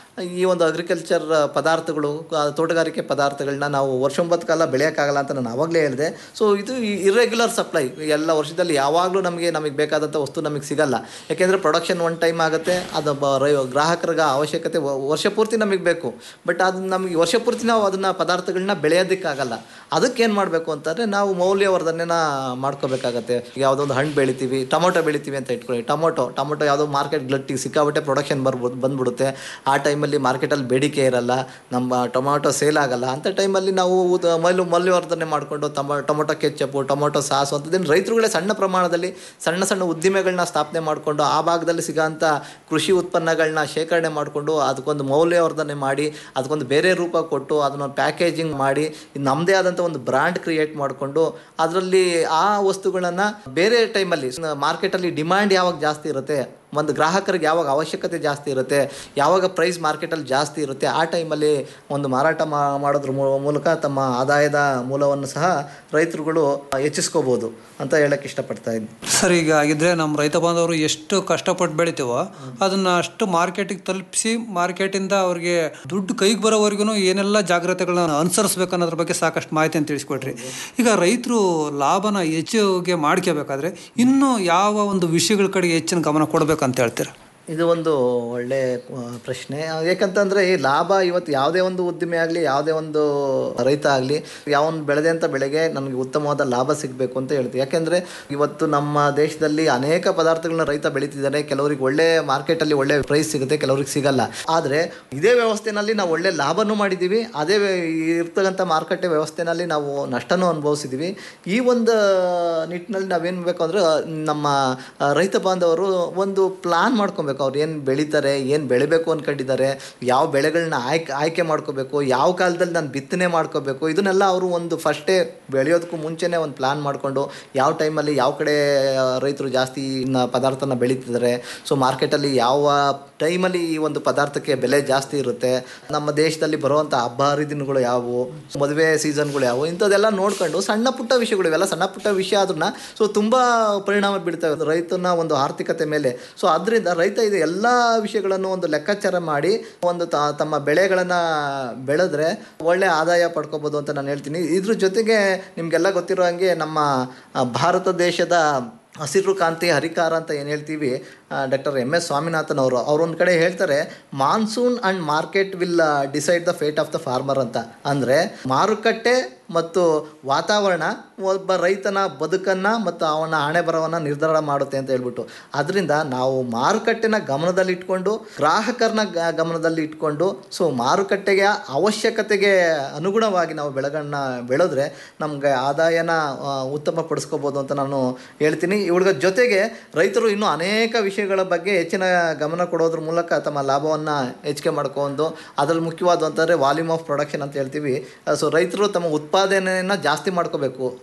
ಈ ಒಂದು ಅಗ್ರಿಕಲ್ಚರ್ ಪದಾರ್ಥಗಳು ಆ, ತೋಟಗಾರಿಕೆ ಪದಾರ್ಥಗಳನ್ನ ನಾವು ವರ್ಷೊಂಬತ್ತು ಕಾಲ ಬೆಳೆಯೋಕ್ಕಾಗಲ್ಲ ಅಂತ ನಾನು ಆವಾಗಲೇ ಹೇಳಿದೆ ಸೊ ಇದು ಇರ್ರೆಗ್ಯುಲರ್ ಸಪ್ಲೈ ಎಲ್ಲ ವರ್ಷದಲ್ಲಿ ಯಾವಾಗಲೂ ನಮಗೆ ನಮಗೆ ಬೇಕಾದಂಥ ವಸ್ತು ನಮಗೆ ಸಿಗಲ್ಲ ಯಾಕೆಂದರೆ ಪ್ರೊಡಕ್ಷನ್ ಒನ್ ಟೈಮ್ ಆಗುತ್ತೆ ಅದು ಬ ರೈ ಗ್ರಾಹಕರಿಗೆ ಅವಶ್ಯಕತೆ ವ- ವರ್ಷ ಪೂರ್ತಿ ನಮಗೆ ಬೇಕು ಬಟ್ ಅದು ನಮಗೆ ವರ್ಷ ಪೂರ್ತಿ ನಾವು ಅದನ್ನು ಪದಾರ್ಥಗಳನ್ನ ಬೆಳೆಯೋದಕ್ಕಾಗಲ್ಲ ಅದಕ್ಕೆ ಏನು ಮಾಡಬೇಕು ಅಂತಂದರೆ ನಾವು ಮೌಲ್ಯವರ್ಧನೆನ ಮಾಡ್ಕೋಬೇಕಾಗತ್ತೆ ಯಾವುದೋ ಒಂದು ಹಣ್ಣು ಬೆಳಿತೀವಿ ಟೊಮೊಟೊ ಬೆಳಿತೀವಿ ಅಂತ ಇಟ್ಕೊಳ್ಳಿ ಟೊಮೊಟೊ ಟೊಮೊಟೊ ಯಾವುದೋ ಮಾರ್ಕೆಟ್ ಗ್ಲಟ್ಟಿಗೆ ಸಿಕ್ಕಾಬಟ್ಟೆ ಪ್ರೊಡಕ್ಷನ್ ಬರ್ಬೋದು ಬಂದ್ಬಿಡುತ್ತೆ ಆ ಟೈಮಲ್ಲಿ ಮಾರ್ಕೆಟಲ್ಲಿ ಬೇಡಿಕೆ ಇರಲ್ಲ ನಮ್ಮ ಟೊಮೊಟೊ ಸೇಲ್ ಆಗಲ್ಲ ಅಂಥ ಟೈಮಲ್ಲಿ ನಾವು ಉದ- ಮೌಲ್ಯ ಮೌಲ್ಯವರ್ಧನೆ ಮಾಡಿಕೊಂಡು ಟೊಮೊ ಟೊಮೊಟೊ ಕೆಚ್ಚಪ್ಪು ಟೊಮೊಟೊ ಸಾಸು ಅಂಥದ್ದೇನು ರೈತರುಗಳೇ ಸಣ್ಣ ಪ್ರಮಾಣದಲ್ಲಿ ಸಣ್ಣ ಸಣ್ಣ ಉದ್ದಿಮೆಗಳನ್ನ ಸ್ಥಾಪನೆ ಮಾಡಿಕೊಂಡು ಆ ಭಾಗದಲ್ಲಿ ಸಿಗೋಂಥ ಕೃಷಿ ಉತ್ಪನ್ನಗಳನ್ನ ಶೇಖರಣೆ ಮಾಡಿಕೊಂಡು ಅದಕ್ಕೊಂದು ಮೌಲ್ಯವರ್ಧನೆ ಮಾಡಿ ಅದಕ್ಕೊಂದು ಬೇರೆ ರೂಪ ಕೊಟ್ಟು ಅದನ್ನು ಪ್ಯಾಕೇಜಿಂಗ್ ಮಾಡಿ ನಮ್ಮದೇ ಆದಂಥ ಒಂದು ಬ್ರ್ಯಾಂಡ್ ಕ್ರಿಯೇಟ್ ಮಾಡಿಕೊಂಡು ಅದರಲ್ಲಿ ಆ ವಸ್ತುಗಳನ್ನು ಬೇರೆ ಟೈಮಲ್ಲಿ ಮಾರ್ಕೆಟಲ್ಲಿ ಡಿಮ್ಯಾಂಡ್ ಯಾವಾಗ ಜಾಸ್ತಿ ಇರುತ್ತೆ ಒಂದು ಗ್ರಾಹಕರಿಗೆ ಯಾವಾಗ ಅವಶ್ಯಕತೆ ಜಾಸ್ತಿ ಇರುತ್ತೆ ಯಾವಾಗ ಪ್ರೈಸ್ ಮಾರ್ಕೆಟಲ್ಲಿ ಜಾಸ್ತಿ ಇರುತ್ತೆ ಆ ಟೈಮಲ್ಲಿ ಒಂದು ಮಾರಾಟ ಮಾ- ಮಾಡೋದ್ರ ಮೂ- ಮೂಲಕ ತಮ್ಮ ಆದಾಯದ ಮೂಲವನ್ನು ಸಹ ರೈತರುಗಳು ಹೆಚ್ಚಿಸ್ಕೋಬೋದು ಅಂತ ಹೇಳಕ್ಕೆ ಇಷ್ಟಪಡ್ತಾ ಇದ್ದೀನಿ ಸರ್ ಈಗ ಆಗಿದ್ರೆ ನಮ್ಮ ರೈತ ಬಾಂಧವರು ಎಷ್ಟು ಕಷ್ಟಪಟ್ಟು ಬೆಳಿತೀವೋ ಅದನ್ನ ಅಷ್ಟು ಮಾರ್ಕೆಟಿಗೆ ತಲುಪಿಸಿ ಮಾರ್ಕೆಟಿಂದ ಅವ್ರಿಗೆ ದುಡ್ಡು ಕೈಗೆ ಬರೋವರೆಗೂ ಏನೆಲ್ಲ ಜಾಗ್ರತೆಗಳನ್ನ ಅನುಸರಿಸ್ಬೇಕು ಅನ್ನೋದ್ರ ಬಗ್ಗೆ ಸಾಕಷ್ಟು ಮಾಹಿತಿಯನ್ನು ತಿಳಿಸ್ಕೊಡ್ರಿ ಈಗ ರೈತರು ಲಾಭನ ಹೆಚ್ಚಿಗೆ ಮಾಡ್ಕೋಬೇಕಾದ್ರೆ ಇನ್ನೂ ಯಾವ ಒಂದು ವಿಷಯಗಳ ಕಡೆಗೆ ಹೆಚ್ಚಿನ ಗಮನ ಕೊಡ್ಬೇಕು ಅಂತ ಹೇಳ್ತೀರಾ ಇದು ಒಂದು ಒಳ್ಳೆ ಆ, ಪ್ರಶ್ನೆ ಯಾಕಂತಂದರೆ ಈ ಲಾಭ ಇವತ್ತು ಯಾವುದೇ ಒಂದು ಉದ್ದಿಮೆ ಆಗಲಿ ಯಾವುದೇ ಒಂದು ರೈತ ಆಗಲಿ ಯಾವನ್ ಬೆಳೆದಂಥ ಬೆಳೆಗೆ ನನಗೆ ಉತ್ತಮವಾದ ಲಾಭ ಸಿಗಬೇಕು ಅಂತ ಹೇಳ್ತೀವಿ ಯಾಕೆಂದರೆ ಇವತ್ತು ನಮ್ಮ ದೇಶದಲ್ಲಿ ಅನೇಕ ಪದಾರ್ಥಗಳನ್ನ ರೈತ ಬೆಳೀತಿದ್ದಾನೆ ಕೆಲವರಿಗೆ ಒಳ್ಳೆ ಮಾರ್ಕೆಟಲ್ಲಿ ಒಳ್ಳೆ ಪ್ರೈಸ್ ಸಿಗುತ್ತೆ ಕೆಲವ್ರಿಗೆ ಸಿಗಲ್ಲ ಆದರೆ ಇದೇ ವ್ಯವಸ್ಥೆನಲ್ಲಿ ನಾವು ಒಳ್ಳೆ ಲಾಭನೂ ಮಾಡಿದ್ದೀವಿ ಅದೇ ವ್ಯ- ಇರ್ತಕ್ಕಂಥ ಮಾರುಕಟ್ಟೆ ವ್ಯವಸ್ಥೆನಲ್ಲಿ ನಾವು ನಷ್ಟನೂ ಅನುಭವಿಸಿದ್ದೀವಿ ಈ ಒಂದು ನಿಟ್ಟಿನಲ್ಲಿ ನಾವೇನು ಬೇಕು ಅಂದರೆ ನಮ್ಮ ಆ, ರೈತ ಬಾಂಧವರು ಒಂದು ಪ್ಲಾನ್ ಮಾಡ್ಕೊಬೇಕು ಅವ್ರು ಏನು ಬೆಳೀತಾರೆ ಏನು ಬೆಳಿಬೇಕು ಅಂದ್ಕೊಂಡಿದ್ದಾರೆ ಯಾವ ಬೆಳೆಗಳನ್ನ ಆಯ್ಕೆ ಆಯ್ಕೆ ಮಾಡ್ಕೋಬೇಕು ಯಾವ ಕಾಲದಲ್ಲಿ ನಾನು ಬಿತ್ತನೆ ಮಾಡ್ಕೋಬೇಕು ಇದನ್ನೆಲ್ಲ ಅವರು ಒಂದು ಫಸ್ಟೇ ಬೆಳೆಯೋದಕ್ಕೂ ಮುಂಚೆನೇ ಒಂದು ಪ್ಲಾನ್ ಮಾಡಿಕೊಂಡು ಯಾವ ಟೈಮಲ್ಲಿ ಯಾವ ಕಡೆ ಆ, ರೈತರು ಜಾಸ್ತಿ ಇನ್ನ ಪದಾರ್ಥನ ಬೆಳೀತಿದ್ದಾರೆ ಸೊ ಮಾರ್ಕೆಟಲ್ಲಿ ಯಾವ ಟೈಮಲ್ಲಿ ಈ ಒಂದು ಪದಾರ್ಥಕ್ಕೆ ಬೆಲೆ ಜಾಸ್ತಿ ಇರುತ್ತೆ ನಮ್ಮ ದೇಶದಲ್ಲಿ ಬರುವಂಥ ಹಬ್ಬ ಹರಿದಿನಗಳು ಯಾವುವು ಮದುವೆ ಸೀಸನ್ಗಳು ಯಾವುವು ಇಂಥದ್ದೆಲ್ಲ ನೋಡ್ಕೊಂಡು ಸಣ್ಣ ಪುಟ್ಟ ವಿಷಯಗಳು ಇವೆಲ್ಲ ಸಣ್ಣ ಪುಟ್ಟ ವಿಷಯ ಅದನ್ನ ಸೊ ತುಂಬ ಪರಿಣಾಮ ಬೀಳ್ತವೆ ರೈತನ ಒಂದು ಆರ್ಥಿಕತೆ ಮೇಲೆ ಸೊ ಅದರಿಂದ ರೈತ ಇದು ಎಲ್ಲ ವಿಷಯಗಳನ್ನು ಒಂದು ಲೆಕ್ಕಾಚಾರ ಮಾಡಿ ಒಂದು ತ- ತಮ್ಮ ಬೆಳೆಗಳನ್ನು ಬೆಳೆದ್ರೆ ಒಳ್ಳೆ ಆದಾಯ ಪಡ್ಕೋಬೋದು ಅಂತ ನಾನು ಹೇಳ್ತೀನಿ ಇದ್ರ ಜೊತೆಗೆ ನಿಮಗೆಲ್ಲ ಗೊತ್ತಿರೋ ಹಾಗೆ ನಮ್ಮ ಆ, ಭಾರತ ದೇಶದ ಹಸಿರು ಕ್ರಾಂತಿ ಹರಿಕಾರ ಅಂತ ಏನು ಹೇಳ್ತೀವಿ ಡಾಕ್ಟರ್ ಎಮ್ ಎಸ್ ಸ್ವಾಮಿನಾಥನ್ ಅವರು ಅವ್ರೊಂದು ಕಡೆ ಹೇಳ್ತಾರೆ monsoon and market will decide the fate of the farmer ಅಂತ ಅಂದರೆ ಮಾರುಕಟ್ಟೆ ಮತ್ತು ವಾತಾವರಣ ಒಬ್ಬ ರೈತನ ಬದುಕನ್ನು ಮತ್ತು ಅವನ ಹಣೆ ಬರವನ್ನು ನಿರ್ಧಾರ ಮಾಡುತ್ತೆ ಅಂತ ಹೇಳ್ಬಿಟ್ಟು ಅದರಿಂದ ನಾವು ಮಾರುಕಟ್ಟೆನ ಗಮನದಲ್ಲಿ ಇಟ್ಕೊಂಡು ಗ್ರಾಹಕರನ್ನ ಗ- ಗಮನದಲ್ಲಿ ಇಟ್ಕೊಂಡು ಸೊ ಮಾರುಕಟ್ಟೆಗೆ ಅವಶ್ಯಕತೆಗೆ ಅನುಗುಣವಾಗಿ ನಾವು ಬೆಳೆಗಳನ್ನ ಬೆಳೆದ್ರೆ ನಮಗೆ ಆದಾಯನ ಆ, ಉತ್ತಮಪಡಿಸ್ಕೋಬೋದು ಅಂತ ನಾನು ಹೇಳ್ತೀನಿ ಇವ್ರ ಜೊತೆಗೆ ರೈತರು ಇನ್ನೂ ಅನೇಕ ವಿಷಯಗಳ ಬಗ್ಗೆ ಹೆಚ್ಚಿನ ಗಮನ ಕೊಡೋದ್ರ ಮೂಲಕ ತಮ್ಮ ಲಾಭವನ್ನು ಹೆಚ್ಚಿಗೆ ಮಾಡ್ಕೊಂಡು ಅದರಲ್ಲಿ ಮುಖ್ಯವಾದ ಅಂತಂದರೆ ವಾಲ್ಯೂಮ್ ಆಫ್ ಪ್ರೊಡಕ್ಷನ್ ಅಂತ ಹೇಳ್ತೀವಿ ಸೊ ರೈತರು ತಮ್ಮ ಉತ್ಪಾದನೆಯನ್ನು ಜಾಸ್ತಿ ಮಾಡ್ಕೋಬೇಕು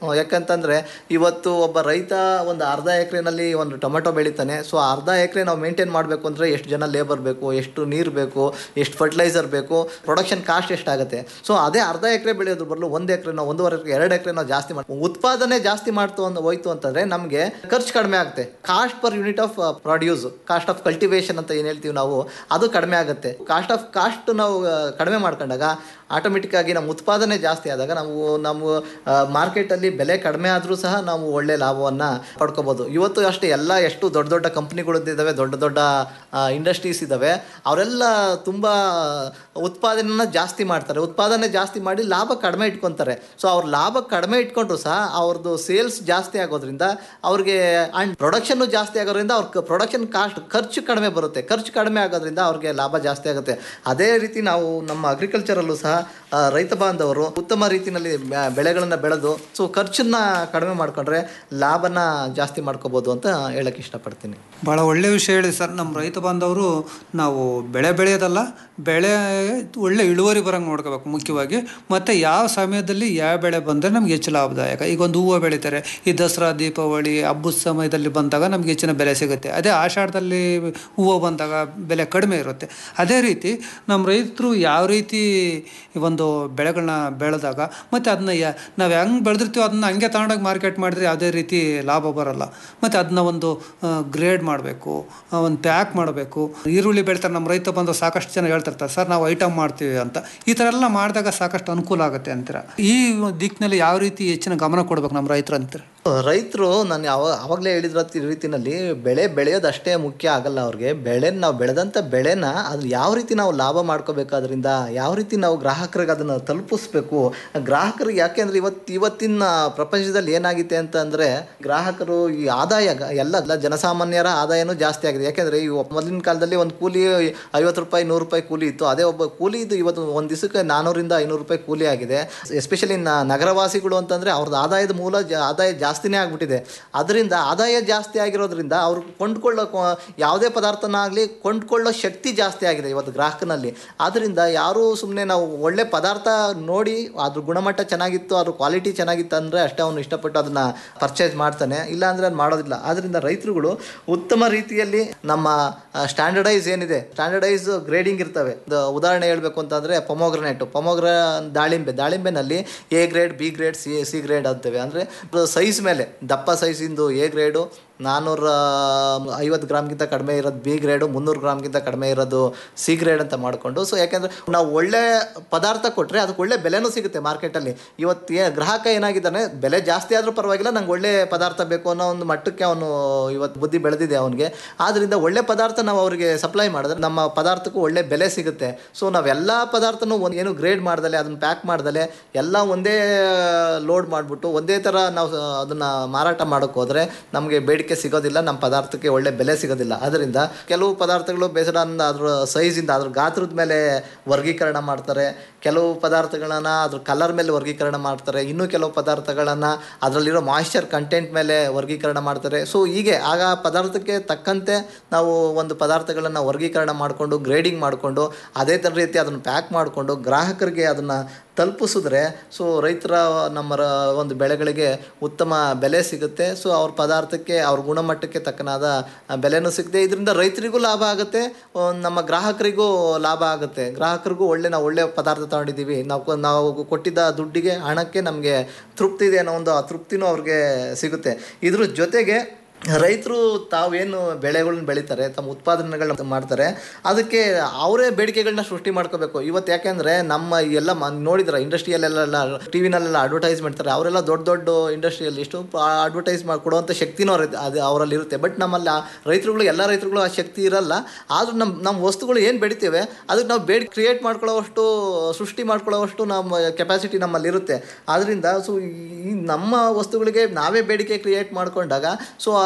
ಹ್ಮ್, ಯಾಕಂತಂದ್ರೆ ಇವತ್ತು ಒಬ್ಬ ರೈತ ಒಂದು ಅರ್ಧ ಎಕರೆನಲ್ಲಿ ಒಂದು ಟೊಮೆಟೊ ಬೆಳಿತಾನೆ ಸೊ ಅರ್ಧ ಎಕರೆ ನಾವು ಮೇಂಟೈನ್ ಮಾಡಬೇಕು ಅಂದರೆ ಎಷ್ಟು ಜನ ಲೇಬರ್ ಬೇಕು ಎಷ್ಟು ನೀರು ಬೇಕು ಎಷ್ಟು ಫರ್ಟಿಲೈಸರ್ ಬೇಕು ಪ್ರೊಡಕ್ಷನ್ ಕಾಸ್ಟ್ ಎಷ್ಟಾಗುತ್ತೆ ಸೊ ಅದೇ ಅರ್ಧ ಎಕರೆ ಬೆಳೆಯೋದ್ರ ಬದಲು ಒಂದು ಎಕರೆ ನಾವು ಒಂದೂವರೆ ಎಕರೆ ಎರಡು ಎಕರೆ ನಾವು ಜಾಸ್ತಿ ಮಾಡಿ ಉತ್ಪಾದನೆ ಜಾಸ್ತಿ ಮಾಡ್ತು ಅಂತ ಹೋಯ್ತು ಅಂತಂದ್ರೆ ನಮಗೆ ಖರ್ಚು ಕಡಿಮೆ ಆಗುತ್ತೆ cost per unit of produce cost of cultivation ಅಂತ ಏನು ಹೇಳ್ತೀವಿ ನಾವು ಅದು ಕಡಿಮೆ ಆಗುತ್ತೆ ಕಾಸ್ಟ್ ಆಫ್ ಕಾಸ್ಟ್ ನಾವು ಆ, ಕಡಿಮೆ ಮಾಡ್ಕೊಂಡಾಗ ಆಟೋಮೆಟಿಕ್ ಆಗಿ ನಮ್ಮ ಉತ್ಪಾದನೆ ಜಾಸ್ತಿ ಆದಾಗ ನಾವು ನಮ್ಮ ಮಾರ್ಕೆಟಲ್ಲಿ ಬೆಲೆ ಕಡಿಮೆ ಆದರೂ ಸಹ ನಾವು ಒಳ್ಳೆ ಲಾಭವನ್ನು ಪಡ್ಕೋಬೋದು ಇವತ್ತು ಅಷ್ಟೇ ಎಲ್ಲ ಎಷ್ಟು ದೊಡ್ಡ ದೊಡ್ಡ ಕಂಪ್ನಿಗಳಿದ್ದಾವೆ ದೊಡ್ಡ ದೊಡ್ಡ ಇಂಡಸ್ಟ್ರೀಸ್ ಇದ್ದಾವೆ ಅವರೆಲ್ಲ ತುಂಬ ಉತ್ಪಾದನೆನ ಜಾಸ್ತಿ ಮಾಡ್ತಾರೆ ಉತ್ಪಾದನೆ ಜಾಸ್ತಿ ಮಾಡಿ ಲಾಭ ಕಡಿಮೆ ಇಟ್ಕೊತಾರೆ ಸೊ ಅವ್ರ ಲಾಭ ಕಡಿಮೆ ಇಟ್ಕೊಂಡ್ರು ಸಹ ಅವ್ರದ್ದು ಸೇಲ್ಸ್ ಜಾಸ್ತಿ ಆಗೋದ್ರಿಂದ ಅವ್ರಿಗೆ ಆ್ಯಂಡ್ ಪ್ರೊಡಕ್ಷನ್ನು ಜಾಸ್ತಿ ಆಗೋದ್ರಿಂದ ಅವ್ರ ಪ್ರೊಡಕ್ಷನ್ ಕಾಸ್ಟ್ ಖರ್ಚು ಕಡಿಮೆ ಬರುತ್ತೆ ಖರ್ಚು ಕಡಿಮೆ ಆಗೋದ್ರಿಂದ ಅವ್ರಿಗೆ ಲಾಭ ಜಾಸ್ತಿ ಆಗುತ್ತೆ ಅದೇ ರೀತಿ ನಾವು ನಮ್ಮ ಅಗ್ರಿಕಲ್ಚರಲ್ಲೂ ಸಹ ಆ, ರೈತ ಬಾಂಧವರು ಉತ್ತಮ ರೀತಿಯಲ್ಲಿ ಬೆಳೆಗಳನ್ನು ಬೆಳೆದು ಸೊ ಖರ್ಚನ್ನ ಕಡಿಮೆ ಮಾಡ್ಕೊಂಡ್ರೆ ಲಾಭನ ಜಾಸ್ತಿ ಮಾಡ್ಕೋಬೋದು ಅಂತ ಹೇಳಕ್ಕೆ ಇಷ್ಟಪಡ್ತೀನಿ ಭಾಳ ಒಳ್ಳೆಯ ವಿಷಯ ಹೇಳಿ ಸರ್ ನಮ್ಮ ರೈತ ಬಾಂಧವರು ನಾವು ಬೆಳೆ ಬೆಳೆಯೋದಲ್ಲ ಬೆಳೆ ಒಳ್ಳೆ ಇಳುವರಿ ಬರೋಂಗೆ ನೋಡ್ಕೋಬೇಕು ಮುಖ್ಯವಾಗಿ ಮತ್ತು ಯಾವ ಸಮಯದಲ್ಲಿ ಯಾವ ಬೆಳೆ ಬಂದರೆ ನಮ್ಗೆ ಹೆಚ್ಚು ಲಾಭದಾಯಕ ಈಗ ಒಂದು ಹೂವು ಬೆಳೀತಾರೆ ಈ ದಸರಾ ದೀಪಾವಳಿ ಹಬ್ಬದ ಸಮಯದಲ್ಲಿ ಬಂದಾಗ ನಮ್ಗೆ ಹೆಚ್ಚಿನ ಬೆಲೆ ಸಿಗುತ್ತೆ ಅದೇ ಆಷಾಢದಲ್ಲಿ ಹೂವು ಬಂದಾಗ ಬೆಲೆ ಕಡಿಮೆ ಇರುತ್ತೆ ಅದೇ ರೀತಿ ನಮ್ಮ ರೈತರು ಯಾವ ರೀತಿ ಒಂದು ಬೆಳೆಗಳನ್ನ ಬೆಳೆದಾಗ ಮತ್ತು ಅದನ್ನ ಯಾ- ನಾವು ಹೆಂಗೆ ಬೆಳೆದಿರ್ತೀವೋ ಅದನ್ನ ಹಂಗೆ ತಗೊಂಡೋಗಿ ಮಾರ್ಕೆಟ್ ಮಾಡಿದ್ರೆ ಯಾವುದೇ ರೀತಿ ಲಾಭ ಬರಲ್ಲ ಮತ್ತು ಅದನ್ನ ಒಂದು ಗ್ರೇಡ್ ಮಾಡಬೇಕು ಒಂದು ಪ್ಯಾಕ್ ಮಾಡಬೇಕು ಈರುಳ್ಳಿ ಬೆಳಿತಾರೆ ನಮ್ಮ ರೈತ ಬಂದು ಸಾಕಷ್ಟು ಜನ ಹೇಳ್ತಿರ್ತಾರೆ ಸರ್ ನಾವು ಐಟಮ್ ಮಾಡ್ತೀವಿ ಅಂತ ಈ ಥರ ಎಲ್ಲ ಮಾಡಿದಾಗ ಸಾಕಷ್ಟು ಅನುಕೂಲ ಆಗುತ್ತೆ ಅಂತೀರ ಈ ದಿಕ್ಕಿನಲ್ಲಿ ಯಾವ ರೀತಿ ಹೆಚ್ಚಿನ ಗಮನ ಕೊಡ್ಬೇಕು ನಮ್ಮ ರೈತರು ಅಂತೀರ ರೈತರು ನಾನು ಯಾವ ಆವಾಗಲೇ ಹೇಳಿದ್ರ ರೀತಿನಲ್ಲಿ ಬೆಳೆ ಬೆಳೆಯೋದು ಅಷ್ಟೇ ಮುಖ್ಯ ಆಗಲ್ಲ ಅವ್ರಿಗೆ ಬೆಳೆ ನಾವು ಬೆಳೆದಂಥ ಬೆಳೆನ ಅದು ಯಾವ ರೀತಿ ನಾವು ಲಾಭ ಮಾಡ್ಕೋಬೇಕು ಅದರಿಂದ ಯಾವ ರೀತಿ ನಾವು ಗ್ರಾಹಕರಿಗೆ ಅದನ್ನು ತಲುಪಿಸ್ಬೇಕು ಗ್ರಾಹಕರಿಗೆ ಯಾಕೆಂದ್ರೆ ಇವತ್ತು ಇವತ್ತಿನ ಪ್ರಪಂಚದಲ್ಲಿ ಏನಾಗಿದೆ ಅಂತ ಅಂದರೆ ಗ್ರಾಹಕರು ಈ ಆದಾಯ ಗ- ಎಲ್ಲ ಎಲ್ಲ ಜನಸಾಮಾನ್ಯರ ಆದಾಯನೂ ಜಾಸ್ತಿ ಆಗಿದೆ ಯಾಕೆಂದರೆ ಈ ಮೊದಲಿನ ಕಾಲದಲ್ಲಿ ಒಂದು ಕೂಲಿ ಐವತ್ತು ರೂಪಾಯಿ ನೂರು ರೂಪಾಯಿ ಕೂಲಿ ಇತ್ತು ಅದೇ ಒಬ್ಬ ಕೂಲಿ ಇದು ಇವತ್ತು ಒಂದು ದಿವಸಕ್ಕೆ ನಾನ್ನೂರಿಂದ ಐನೂರು ರೂಪಾಯಿ ಕೂಲಿ ಆಗಿದೆ ಎಸ್ಪೆಷಲಿ ನಗರವಾಸಿಗಳು ಅಂತಂದರೆ ಅವ್ರದ್ದು ಆದಾಯದ ಮೂಲ ಜ ಆದಾಯ ಜಾಸ್ತಿನೇ ಆಗಿಬಿಟ್ಟಿದೆ ಅದರಿಂದ ಆದಾಯ ಜಾಸ್ತಿ ಆಗಿರೋದ್ರಿಂದ ಅವ್ರು ಕೊಂಡ್ಕೊಳ್ಳೋ ಕೊ- ಯಾವುದೇ ಪದಾರ್ಥನ ಆಗಲಿ ಕೊಂಡ್ಕೊಳ್ಳೋ ಶಕ್ತಿ ಜಾಸ್ತಿ ಆಗಿದೆ ಇವತ್ತು ಗ್ರಾಹಕನಲ್ಲಿ ಆದ್ದರಿಂದ ಯಾರೂ ಸುಮ್ಮನೆ ನಾವು ಒಳ್ಳೆ ಪದಾರ್ಥ ನೋಡಿ ಅದ್ರ ಗುಣಮಟ್ಟ ಚೆನ್ನಾಗಿತ್ತು ಅದ್ರ ಕ್ವಾಲಿಟಿ ಚೆನ್ನಾಗಿತ್ತು ಅಂದರೆ ಅಷ್ಟೇ ಅವನು ಇಷ್ಟಪಟ್ಟು ಅದನ್ನು ಪರ್ಚೇಸ್ ಮಾಡ್ತಾನೆ ಇಲ್ಲ ಅಂದರೆ ಅದು ಮಾಡೋದಿಲ್ಲ ಆದ್ದರಿಂದ ರೈತರುಗಳು ಉತ್ತಮ ರೀತಿಯಲ್ಲಿ ನಮ್ಮ ಸ್ಟ್ಯಾಂಡರ್ಡೈಸ್ ಏನಿದೆ ಸ್ಟ್ಯಾಂಡರ್ಡೈಸ್ ಗ್ರೇಡಿಂಗ್ ಇರ್ತವೆ ಒಂದು ಉದಾಹರಣೆ ಹೇಳಬೇಕು ಅಂತಂದರೆ ಪೊಮೋಗ್ರನೇಟ್ ಪೊಮೋಗ್ರ ದಾಳಿಂಬೆ ದಾಳಿಂಬೆನಲ್ಲಿ A grade B grade C C grade ಅಂತೇವೆ ಅಂದರೆ ಸೈಜ್ ಮೇಲೆ ದಪ್ಪ ಸೈಜಿಂದು ಎ ಗ್ರೇಡು ನಾನ್ನೂರ ಐವತ್ತು ಗ್ರಾಮ್ಗಿಂತ ಕಡಿಮೆ ಇರೋದು ಬಿ ಗ್ರೇಡು ಮುನ್ನೂರು ಗ್ರಾಮ್ಗಿಂತ ಕಡಿಮೆ ಇರೋದು ಸಿ ಗ್ರೇಡ್ ಅಂತ ಮಾಡಿಕೊಂಡು ಸೊ ಯಾಕೆಂದರೆ ನಾವು ಒಳ್ಳೆ ಪದಾರ್ಥ ಕೊಟ್ಟರೆ ಅದಕ್ಕೆ ಒಳ್ಳೆ ಬೆಲೆನೂ ಸಿಗುತ್ತೆ ಮಾರ್ಕೆಟಲ್ಲಿ ಇವತ್ತು ಏ ಗ್ರಾಹಕ ಏನಾಗಿದ್ದಾನೆ ಬೆಲೆ ಜಾಸ್ತಿ ಆದರೂ ಪರವಾಗಿಲ್ಲ ನಂಗೆ ಒಳ್ಳೆ ಪದಾರ್ಥ ಬೇಕು ಅನ್ನೋ ಒಂದು ಮಟ್ಟಕ್ಕೆ ಅವನು ಇವತ್ತು ಬುದ್ಧಿ ಬೆಳೆದಿದೆ ಅವನಿಗೆ ಆದ್ದರಿಂದ ಒಳ್ಳೆ ಪದಾರ್ಥ ನಾವು ಅವರಿಗೆ ಸಪ್ಲೈ ಮಾಡಿದ್ರೆ ನಮ್ಮ ಪದಾರ್ಥಕ್ಕೂ ಒಳ್ಳೆ ಬೆಲೆ ಸಿಗುತ್ತೆ ಸೊ ನಾವೆಲ್ಲ ಪದಾರ್ಥನೂ ಒಂದು ಏನು ಗ್ರೇಡ್ ಮಾಡ್ದಲೆ ಅದನ್ನು ಪ್ಯಾಕ್ ಮಾಡ್ದಲೆ ಎಲ್ಲ ಒಂದೇ ಲೋಡ್ ಮಾಡಿಬಿಟ್ಟು ಒಂದೇ ಥರ ನಾವು ಅದನ್ನು ಮಾರಾಟ ಮಾಡೋಕ್ಕೆ ಹೋದರೆ ನಮಗೆ ಬೇಡಿಕೆ ಸಿಗೋದಿಲ್ಲ ನಮ್ಮ ಪದಾರ್ಥಕ್ಕೆ ಒಳ್ಳೆ ಬೆಲೆ ಸಿಗೋದಿಲ್ಲ ಅದರಿಂದ ಕೆಲವು ಪದಾರ್ಥಗಳು ಬೇಸರ ಅದ್ರ ಸೈಜಿಂದ ಅದ್ರ ಗಾತ್ರದ ಮೇಲೆ ವರ್ಗೀಕರಣ ಮಾಡ್ತಾರೆ ಕೆಲವು ಪದಾರ್ಥಗಳನ್ನು ಅದ್ರ ಕಲರ್ ಮೇಲೆ ವರ್ಗೀಕರಣ ಮಾಡ್ತಾರೆ ಇನ್ನು ಕೆಲವು ಪದಾರ್ಥಗಳನ್ನು ಅದರಲ್ಲಿರೋ ಮಾಯಿಶ್ಚರ್ ಕಂಟೆಂಟ್ ಮೇಲೆ ವರ್ಗೀಕರಣ ಮಾಡ್ತಾರೆ ಸೊ ಹೀಗೆ ಆಗ ಆ ಪದಾರ್ಥಕ್ಕೆ ತಕ್ಕಂತೆ ನಾವು ಒಂದು ಪದಾರ್ಥಗಳನ್ನು ವರ್ಗೀಕರಣ ಮಾಡಿಕೊಂಡು ಗ್ರೇಡಿಂಗ್ ಮಾಡಿಕೊಂಡು ಅದೇ ಥರ ರೀತಿ ಅದನ್ನು ಪ್ಯಾಕ್ ಮಾಡಿಕೊಂಡು ಗ್ರಾಹಕರಿಗೆ ಅದನ್ನು ತಲುಪಿಸಿದ್ರೆ ಸೊ ರೈತರ ನಮ್ಮ ರ- ಒಂದು ಬೆಳೆಗಳಿಗೆ ಉತ್ತಮ ಬೆಲೆ ಸಿಗುತ್ತೆ ಸೊ ಅವ್ರ ಪದಾರ್ಥಕ್ಕೆ ಅವ್ರ ಗುಣಮಟ್ಟಕ್ಕೆ ತಕ್ಕನಾದ ಆ, ಬೆಲೆನೂ ಸಿಗುತ್ತೆ ಇದರಿಂದ ರೈತರಿಗೂ ಲಾಭ ಆಗುತ್ತೆ ಆ, ನಮ್ಮ ಗ್ರಾಹಕರಿಗೂ ಲಾಭ ಆಗುತ್ತೆ ಗ್ರಾಹಕರಿಗೂ ಒಳ್ಳೆ ನಾವು ಒಳ್ಳೆ ಪದಾರ್ಥ ತಗೊಂಡಿದ್ದೀವಿ ನಾವು ಕೊ- ನಾವು ಕೊಟ್ಟಿದ್ದ ದುಡ್ಡಿಗೆ ಹಣಕ್ಕೆ ನಮಗೆ ತೃಪ್ತಿ ಇದೆ ಅನ್ನೋ ಒಂದು ಆ ತೃಪ್ತಿನೂ ಅವ್ರಿಗೆ ಸಿಗುತ್ತೆ ಇದ್ರ ಜೊತೆಗೆ ರೈತರು ತಾವೇನು ಬೆಳೆಗಳನ್ನ ಬೆಳೀತಾರೆ ತಮ್ಮ ಉತ್ಪಾದನೆಗಳನ್ನ ಮಾಡ್ತಾರೆ ಅದಕ್ಕೆ ಅವರೇ ಬೇಡಿಕೆಗಳನ್ನ ಸೃಷ್ಟಿ ಮಾಡ್ಕೋಬೇಕು ಇವತ್ತು ಯಾಕೆಂದರೆ ನಮ್ಮ ಎಲ್ಲ ಮ ನೋಡಿದ್ರೆ ಇಂಡಸ್ಟ್ರಿಯಲ್ಲೆಲ್ಲ ಟಿ ವಿನಲ್ಲೆಲ್ಲ ಅಡ್ವರ್ಟೈಸ್ ಮಾಡ್ತಾರೆ ಅವರೆಲ್ಲ ದೊಡ್ಡ ದೊಡ್ಡ ಇಂಡಸ್ಟ್ರಿಯಲ್ಲಿ ಇಷ್ಟು ಅಡ್ವರ್ಟೈಸ್ ಮಾಡಿ ಕೊಡುವಂಥ ಶಕ್ತಿನೂ ಅವ್ರ ಅದು ಅವರಲ್ಲಿ ಇರುತ್ತೆ ಬಟ್ ನಮ್ಮಲ್ಲಿ ಆ ರೈತರುಗಳು ಎಲ್ಲ ರೈತರುಗಳು ಆ ಶಕ್ತಿ ಇರಲ್ಲ ಆದರೂ ನಮ್ಮ ನಮ್ಮ ವಸ್ತುಗಳು ಏನು ಬೆಳಿತೇವೆ ಅದಕ್ಕೆ ನಾವು ಬೇಡಿ ಕ್ರಿಯೇಟ್ ಮಾಡ್ಕೊಳ್ಳೋವಷ್ಟು ಸೃಷ್ಟಿ ಮಾಡ್ಕೊಳ್ಳೋವಷ್ಟು ನಮ್ಮ ಕೆಪಾಸಿಟಿ ನಮ್ಮಲ್ಲಿ ಇರುತ್ತೆ ಆದ್ದರಿಂದ ಸೊ ಈ ನಮ್ಮ ವಸ್ತುಗಳಿಗೆ ನಾವೇ ಬೇಡಿಕೆ ಕ್ರಿಯೇಟ್ ಮಾಡ್ಕೊಂಡಾಗ ಸೊ ಅದು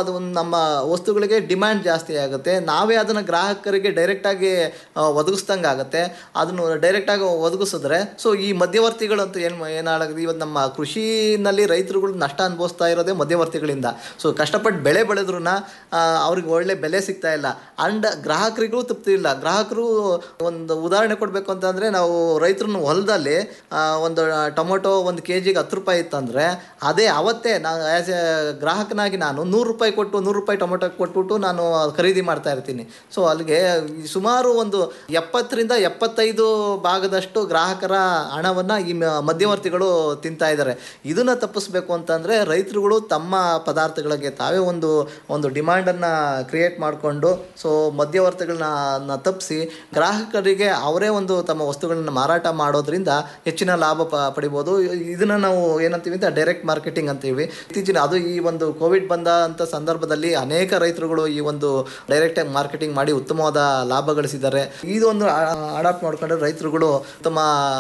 ಅದು ಒಂದು ನಮ್ಮ ವಸ್ತುಗಳಿಗೆ ಡಿಮ್ಯಾಂಡ್ ಜಾಸ್ತಿ ಆಗುತ್ತೆ ನಾವೇ ಅದನ್ನು ಗ್ರಾಹಕರಿಗೆ ಡೈರೆಕ್ಟಾಗಿ ಒದಗಿಸ್ದಂಗೆ ಆಗುತ್ತೆ ಅದನ್ನು ಡೈರೆಕ್ಟಾಗಿ ಒದಗಿಸಿದ್ರೆ ಸೊ ಈ ಮಧ್ಯವರ್ತಿಗಳು ಅಂತ ಏನು ಏನಾಗುತ್ತೆ ಇವತ್ತು ನಮ್ಮ ಕೃಷಿನಲ್ಲಿ ರೈತರುಗಳು ನಷ್ಟ ಅನುಭವಿಸ್ತಾ ಇರೋದೇ ಮಧ್ಯವರ್ತಿಗಳಿಂದ ಸೊ ಕಷ್ಟಪಟ್ಟು ಬೆಳೆ ಬೆಳೆದ್ರೂ ಅವ್ರಿಗೆ ಒಳ್ಳೆ ಬೆಲೆ ಸಿಗ್ತಾ ಇಲ್ಲ ಅಂಡ್ ಗ್ರಾಹಕರಿಗೂ ತೃಪ್ತಿ ಇಲ್ಲ ಗ್ರಾಹಕರು ಒಂದು ಉದಾಹರಣೆ ಕೊಡಬೇಕು ಅಂತಂದರೆ ನಾವು ರೈತರನ್ನ ಹೊಲದಲ್ಲಿ ಆ, ಒಂದು ಟೊಮೊಟೊ ಒಂದು ಕೆ ಜಿಗೆ ಹತ್ತು ರೂಪಾಯಿ ಇತ್ತಂದರೆ ಅದೇ ಅವತ್ತೇ ನಾನು ಆ್ಯಸ್ ಎ ಗ್ರಾಹಕನಾಗಿ ನಾನು ನೂರು ರೂಪಾಯಿ ಕೊಟ್ಟು ನೂರು ರೂಪಾಯಿ ಟೊಮೊಟೊ ಕೊಟ್ಬಿಟ್ಟು ನಾನು ಖರೀದಿ ಮಾಡ್ತಾ ಇರ್ತೀನಿ ಸೊ ಅಲ್ಲಿಗೆ ಈ ಸುಮಾರು ಒಂದು ಎಪ್ಪತ್ತರಿಂದ ಎಪ್ಪತ್ತೈದು ಭಾಗದಷ್ಟು ಗ್ರಾಹಕರ ಹಣವನ್ನು ಈ ಮ- ಮಧ್ಯವರ್ತಿಗಳು ತಿಂತಾ ಇದ್ದಾರೆ ಇದನ್ನು ತಪ್ಪಿಸ್ಬೇಕು ಅಂತಂದರೆ ರೈತರುಗಳು ತಮ್ಮ ಪದಾರ್ಥಗಳಿಗೆ ತಾವೇ ಒಂದು ಒಂದು ಡಿಮ್ಯಾಂಡನ್ನು ಕ್ರಿಯೇಟ್ ಮಾಡಿಕೊಂಡು ಸೊ ಮಧ್ಯವರ್ತಿಗಳನ್ನ ತಪ್ಪಿಸಿ ಗ್ರಾಹಕರಿಗೆ ಅವರೇ ಒಂದು ತಮ್ಮ ವಸ್ತುಗಳನ್ನ ಮಾರಾಟ ಮಾಡೋದ್ರಿಂದ ಹೆಚ್ಚಿನ ಲಾಭ ಪ ಪಡಿಬೋದು ಇದನ್ನು ನಾವು ಏನಂತೀವಿ ಅಂತ ಡೈರೆಕ್ಟ್ ಮಾರ್ಕೆಟಿಂಗ್ ಅಂತೀವಿ ಇತ್ತೀಚಿನ ಅದು ಈ ಒಂದು ಕೋವಿಡ್ ಬಂದ ಅಂತ ಸಂದರ್ಭದಲ್ಲಿ ಅನೇಕ ರೈತರುಗಳು ಈ ಒಂದು ಡೈರೆಕ್ಟ್ ಮಾರ್ಕೆಟಿಂಗ್ ಮಾಡಿ ಉತ್ತಮವಾದ ಲಾಭ ಗಳಿಸಿದ್ದಾರೆ ಇದೊಂದು ಅಡಾಪ್ಟ್ ಮಾಡ್ಕೊಂಡ್ರೆ ರೈತರುಗಳು ಉತ್ತಮ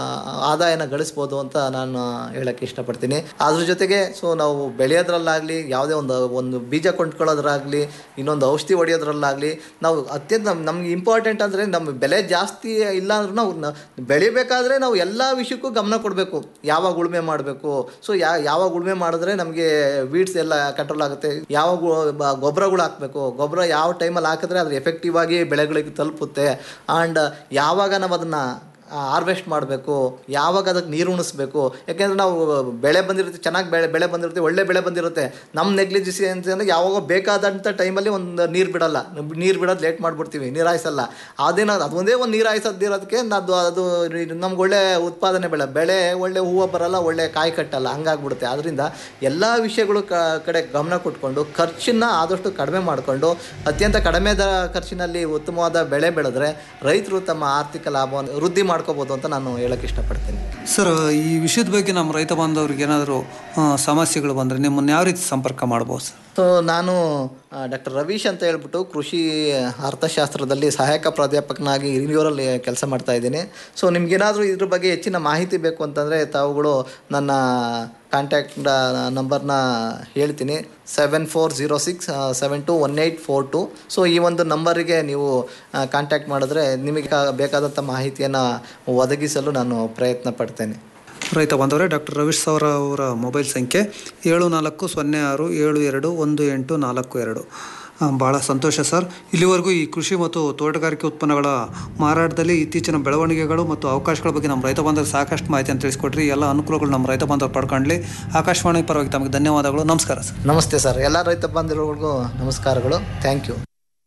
ಆದಾಯನ ಗಳಿಸ್ಬೋದು ಅಂತ ನಾನು ಹೇಳಕ್ಕೆ ಇಷ್ಟಪಡ್ತೀನಿ ಅದ್ರ ಜೊತೆಗೆ ಸೊ ನಾವು ಬೆಳೆಯೋದ್ರಲ್ಲಾಗಲಿ ಯಾವುದೇ ಒಂದು ಒಂದು ಬೀಜ ಕೊಂಡ್ಕೊಳ್ಳೋದ್ರಾಗಲಿ ಇನ್ನೊಂದು ಔಷಧಿ ಹೊಡೆಯೋದ್ರಲ್ಲಾಗಲಿ ನಾವು ಅತ್ಯಂತ ನಮ್ಗೆ ಇಂಪಾರ್ಟೆಂಟ್ ಅಂದರೆ ನಮ್ಮ ಬೆಲೆ ಜಾಸ್ತಿ ಇಲ್ಲ ಅಂದ್ರೂ ನಾವು ನ- ಬೆಳಿಬೇಕಾದ್ರೆ ನಾವು ಎಲ್ಲ ವಿಷಯಕ್ಕೂ ಗಮನ ಕೊಡಬೇಕು ಯಾವಾಗ ಉಳುಮೆ ಮಾಡಬೇಕು ಸೊ ಯಾ ಯಾವಾಗ ಉಳುಮೆ ಮಾಡಿದ್ರೆ ನಮಗೆ ವೀಡ್ಸ್ ಎಲ್ಲ ಕಂಟ್ರೋಲ್ ಆಗುತ್ತೆ ಯಾವಾಗ ಗೊ- ಬ- ಗೊಬ್ಬರಗಳು ಹಾಕಬೇಕು ಗೊಬ್ಬರ ಯಾವ ಟೈಮಲ್ಲಿ ಹಾಕಿದ್ರೆ ಅದು ಎಫೆಕ್ಟಿವ್ ಆಗಿ ಬೆಳೆಗಳಿಗೆ ತಲುಪುತ್ತೆ ಆ್ಯಂಡ್ ಯಾವಾಗ ನಾವು ಅದನ್ನು ಹಾರ್ವೆಸ್ಟ್ ಮಾಡಬೇಕು ಯಾವಾಗ ಅದಕ್ಕೆ ನೀರು ಉಣಿಸ್ಬೇಕು ಯಾಕೆಂದ್ರೆ ನಾವು ಬೆಳೆ ಬಂದಿರುತ್ತೆ ಚೆನ್ನಾಗಿ ಬೆಳೆ ಬೆಳೆ ಬಂದಿರುತ್ತೆ ಒಳ್ಳೆ ಬೆಳೆ ಬಂದಿರುತ್ತೆ ನಮ್ಮ ನೆಗ್ಲಿಜಿಸಿ ಅಂತಂದ್ರೆ ಯಾವಾಗ ಬೇಕಾದಂಥ ಟೈಮಲ್ಲಿ ಒಂದು ನೀರು ಬಿಡಲ್ಲ ನೀರು ಬಿಡೋದು ಲೇಟ್ ಮಾಡಿಬಿಡ್ತೀವಿ ನೀರು ಹಾಯಿಸಲ್ಲ ಅದೇನೋ ಅದೊಂದೇ ಒಂದು ನೀರು ಹಾಯಿಸೋದಿರೋದಕ್ಕೆ ಅದು ಅದು ನಮ್ಗೆ ಒಳ್ಳೆ ಉತ್ಪಾದನೆ ಬೆಳೆ ಬೆಳೆ ಒಳ್ಳೆ ಹೂವು ಬರಲ್ಲ ಒಳ್ಳೆ ಕಾಯಿ ಕಟ್ಟಲ್ಲ ಹಂಗಾಗ್ಬಿಡುತ್ತೆ ಅದರಿಂದ ಎಲ್ಲ ವಿಷಯಗಳು ಕ ಕಡೆ ಗಮನ ಕೊಟ್ಕೊಂಡು ಖರ್ಚನ್ನ ಆದಷ್ಟು ಕಡಿಮೆ ಮಾಡಿಕೊಂಡು ಅತ್ಯಂತ ಕಡಿಮೆ ದ ಖರ್ಚಿನಲ್ಲಿ ಉತ್ತಮವಾದ ಬೆಳೆ ಬೆಳೆದ್ರೆ ರೈತರು ತಮ್ಮ ಆರ್ಥಿಕ ಲಾಭವನ್ನು ವೃದ್ಧಿ ಮಾಡ್ಕೋಬೋದು ಅಂತ ನಾನು ಹೇಳಕ್ಕೆ ಇಷ್ಟಪಡ್ತೀನಿ ಸರ್ ಈ ವಿಷಯದ ಬಗ್ಗೆ ನಮ್ಮ ರೈತ ಬಾಂಧವರಿಗೆ ಏನಾದರೂ ಸಮಸ್ಯೆಗಳು ಬಂದರೆ ನಿಮ್ಮನ್ನು ಯಾವ ರೀತಿ ಸಂಪರ್ಕ ಮಾಡ್ಬೋದು ಸರ್ ಸೊ ನಾನು ಡಾಕ್ಟರ್ ರವೀಶ್ ಅಂತ ಹೇಳ್ಬಿಟ್ಟು ಕೃಷಿ ಅರ್ಥಶಾಸ್ತ್ರದಲ್ಲಿ ಸಹಾಯಕ ಪ್ರಾಧ್ಯಾಪಕನಾಗಿ ಹಿರಿಯೂರಲ್ಲಿ ಕೆಲಸ ಮಾಡ್ತಾ ಇದ್ದೀನಿ ಸೊ ನಿಮ್ಗೇನಾದರೂ ಇದ್ರ ಬಗ್ಗೆ ಹೆಚ್ಚಿನ ಮಾಹಿತಿ ಬೇಕು ಅಂತಂದರೆ ತಾವುಗಳು ನನ್ನ ಕಾಂಟ್ಯಾಕ್ಟ್ ನಂಬರ್ನ ಹೇಳ್ತೀನಿ seven four zero six seven two one eight four two so ಈ ಒಂದು ನಂಬರಿಗೆ ನೀವು ಕಾಂಟ್ಯಾಕ್ಟ್ ಮಾಡಿದ್ರೆ ನಿಮಗೆ ಬೇಕಾದಂಥ ಮಾಹಿತಿಯನ್ನು ಒದಗಿಸಲು ನಾನು ಪ್ರಯತ್ನ ಪಡ್ತೇನೆ ರೈತ ಬಾಂಧವರೇ ಡಾಕ್ಟರ್ ರವೀಶ್ ಸವರ ಅವರ ಮೊಬೈಲ್ ಸಂಖ್ಯೆ ಏಳು ನಾಲ್ಕು ಸೊನ್ನೆ ಆರು ಏಳು ಎರಡು ಒಂದು ಎಂಟು ನಾಲ್ಕು ಎರಡು ಆ, ಭಾಳ ಸಂತೋಷ ಸರ್ ಇಲ್ಲಿವರೆಗೂ ಈ ಕೃಷಿ ಮತ್ತು ತೋಟಗಾರಿಕೆ ಉತ್ಪನ್ನಗಳ ಮಾರಾಟದಲ್ಲಿ ಇತ್ತೀಚಿನ ಬೆಳವಣಿಗೆಗಳು ಮತ್ತು ಅವಕಾಶಗಳ ಬಗ್ಗೆ ನಮ್ಮ ರೈತ ಬಾಂಧವರು ಸಾಕಷ್ಟು ಮಾಹಿತಿಯನ್ನು ತಿಳಿಸ್ಕೊಟ್ರಿ ಎಲ್ಲ ಅನುಕೂಲಗಳು ನಮ್ಮ ರೈತ ಬಾಂಧವರು ಪಡ್ಕೊಂಡ್ಲಿ ಆಕಾಶವಾಣಿ ಪರವಾಗಿ ತಮಗೆ ಧನ್ಯವಾದಗಳು ನಮಸ್ಕಾರ ಸರ್ ನಮಸ್ತೆ ಸರ್ ಎಲ್ಲ ರೈತ ಬಾಂಧವರಿಗೂ ನಮಸ್ಕಾರಗಳು ಥ್ಯಾಂಕ್ ಯು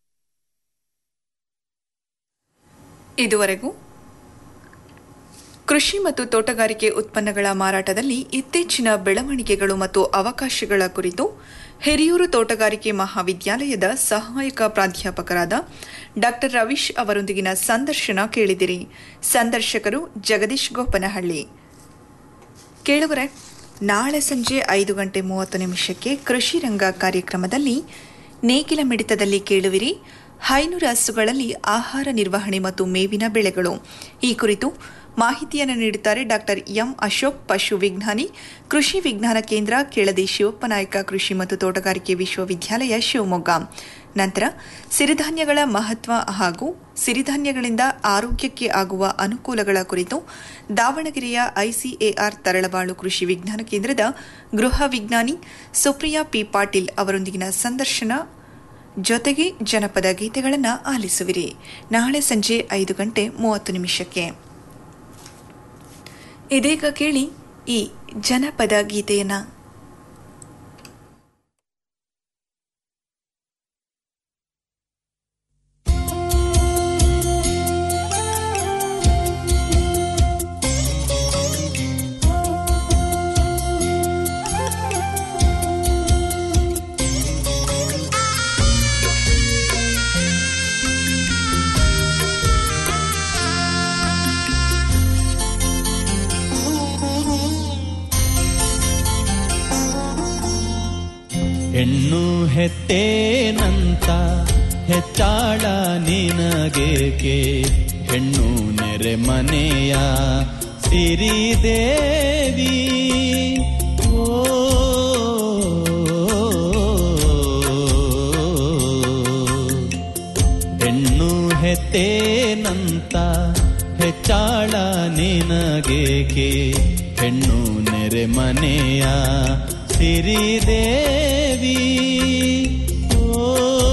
ಇದುವರೆಗೂ ಕೃಷಿ ಮತ್ತು ತೋಟಗಾರಿಕೆ ಉತ್ಪನ್ನಗಳ ಮಾರಾಟದಲ್ಲಿ ಇತ್ತೀಚಿನ ಬೆಳವಣಿಗೆಗಳು ಮತ್ತು ಅವಕಾಶಗಳ ಕುರಿತು ಹಿರಿಯೂರು ತೋಟಗಾರಿಕೆ ಮಹಾವಿದ್ಯಾಲಯದ ಸಹಾಯಕ ಪ್ರಾಧ್ಯಾಪಕರಾದ ಡಾಕ್ಟರ್ ರವೀಶ್ ಅವರೊಂದಿಗಿನ ಸಂದರ್ಶನ ಕೇಳಿದಿರಿ ಸಂದರ್ಶಕರು ಜಗದೀಶ್ ಗೋಪನಹಳ್ಳಿ ಕೇಳುವರೆ ನಾಳೆ ಸಂಜೆ ಐದು ಗಂಟೆ ಮೂವತ್ತು ನಿಮಿಷಕ್ಕೆ ಕೃಷಿ ರಂಗ ಕಾರ್ಯಕ್ರಮದಲ್ಲಿ ನೇಗಿಲ ಮಿಡಿತದಲ್ಲಿ ಕೇಳುವಿರಿ ಹೈನು ರಾಸುಗಳಲ್ಲಿ ಆಹಾರ ನಿರ್ವಹಣೆ ಮತ್ತು ಮೇವಿನ ಬೆಳೆಗಳು ಈ ಕುರಿತು ಮಾಹಿತಿಯನ್ನು ನೀಡುತ್ತಾರೆ ಡಾಕ್ಟರ್ ಎಂ ಅಶೋಕ್ ಪಶು ವಿಜ್ಞಾನಿ ಕೃಷಿ ವಿಜ್ಞಾನ ಕೇಂದ್ರ ಕೆಳದಿ ಶಿವಪ್ಪನಾಯಕ ಕೃಷಿ ಮತ್ತು ತೋಟಗಾರಿಕೆ ವಿಶ್ವವಿದ್ಯಾಲಯ ಶಿವಮೊಗ್ಗ ನಂತರ ಸಿರಿಧಾನ್ಯಗಳ ಮಹತ್ವ ಹಾಗೂ ಸಿರಿಧಾನ್ಯಗಳಿಂದ ಆರೋಗ್ಯಕ್ಕೆ ಆಗುವ ಅನುಕೂಲಗಳ ಕುರಿತು ದಾವಣಗೆರೆಯ ಐಸಿಎಆರ್ ತರಳಬಾಳು ಕೃಷಿ ವಿಜ್ಞಾನ ಕೇಂದ್ರದ ಗೃಹ ವಿಜ್ಞಾನಿ ಸುಪ್ರಿಯಾ ಪಿ ಪಾಟೀಲ್ ಅವರೊಂದಿಗಿನ ಸಂದರ್ಶನ ಜೊತೆಗೆ ಜನಪದ ಗೀತೆಗಳನ್ನು ಆಲಿಸುವಿರಿ ನಾಳೆ ಸಂಜೆ ಐದು ಗಂಟೆ ಮೂವತ್ತು ನಿಮಿಷಕ್ಕೆ ಇದೀಗ ಕೇಳಿ ಈ ಜನಪದ ಗೀತೆಯನ್ನ ಹೆಣ್ಣು ಹೆತ್ತೇನಂತ ಹೆಚ್ಚಾಳ ನಿನಗೇಕೆ ಹೆಣ್ಣು ನೆರೆ ಮನೆಯ ಸಿರಿದೇವಿ ಓ ಹೆತ್ತೇನಂತ ಹೆಚ್ಚಾಳ ನಿನಗೇಕೆ ಹೆಣ್ಣು ನೆರೆ ಮನೆಯ ಸಿರಿದೇವಿ ಓ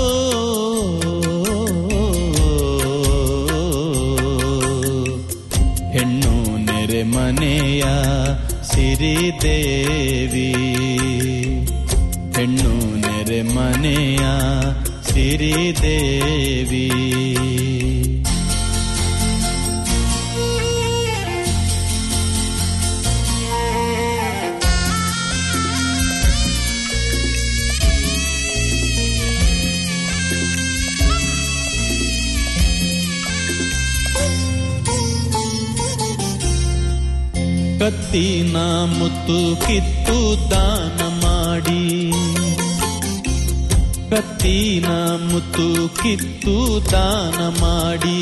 ಹೆಣ್ಣು ನೆರೆ ಮನೆಯ ಸಿರಿದೇವಿ ಹೆಣ್ಣು ನೆರೆ ಮನೆಯ ಸಿರಿದೇವಿ ಕತ್ತಿನ ಮುತ್ತು ಕಿತ್ತು ದಾನ ಮಾಡಿ ಕತ್ತಿನ ಮುತ್ತು ಕಿತ್ತು ದಾನ ಮಾಡಿ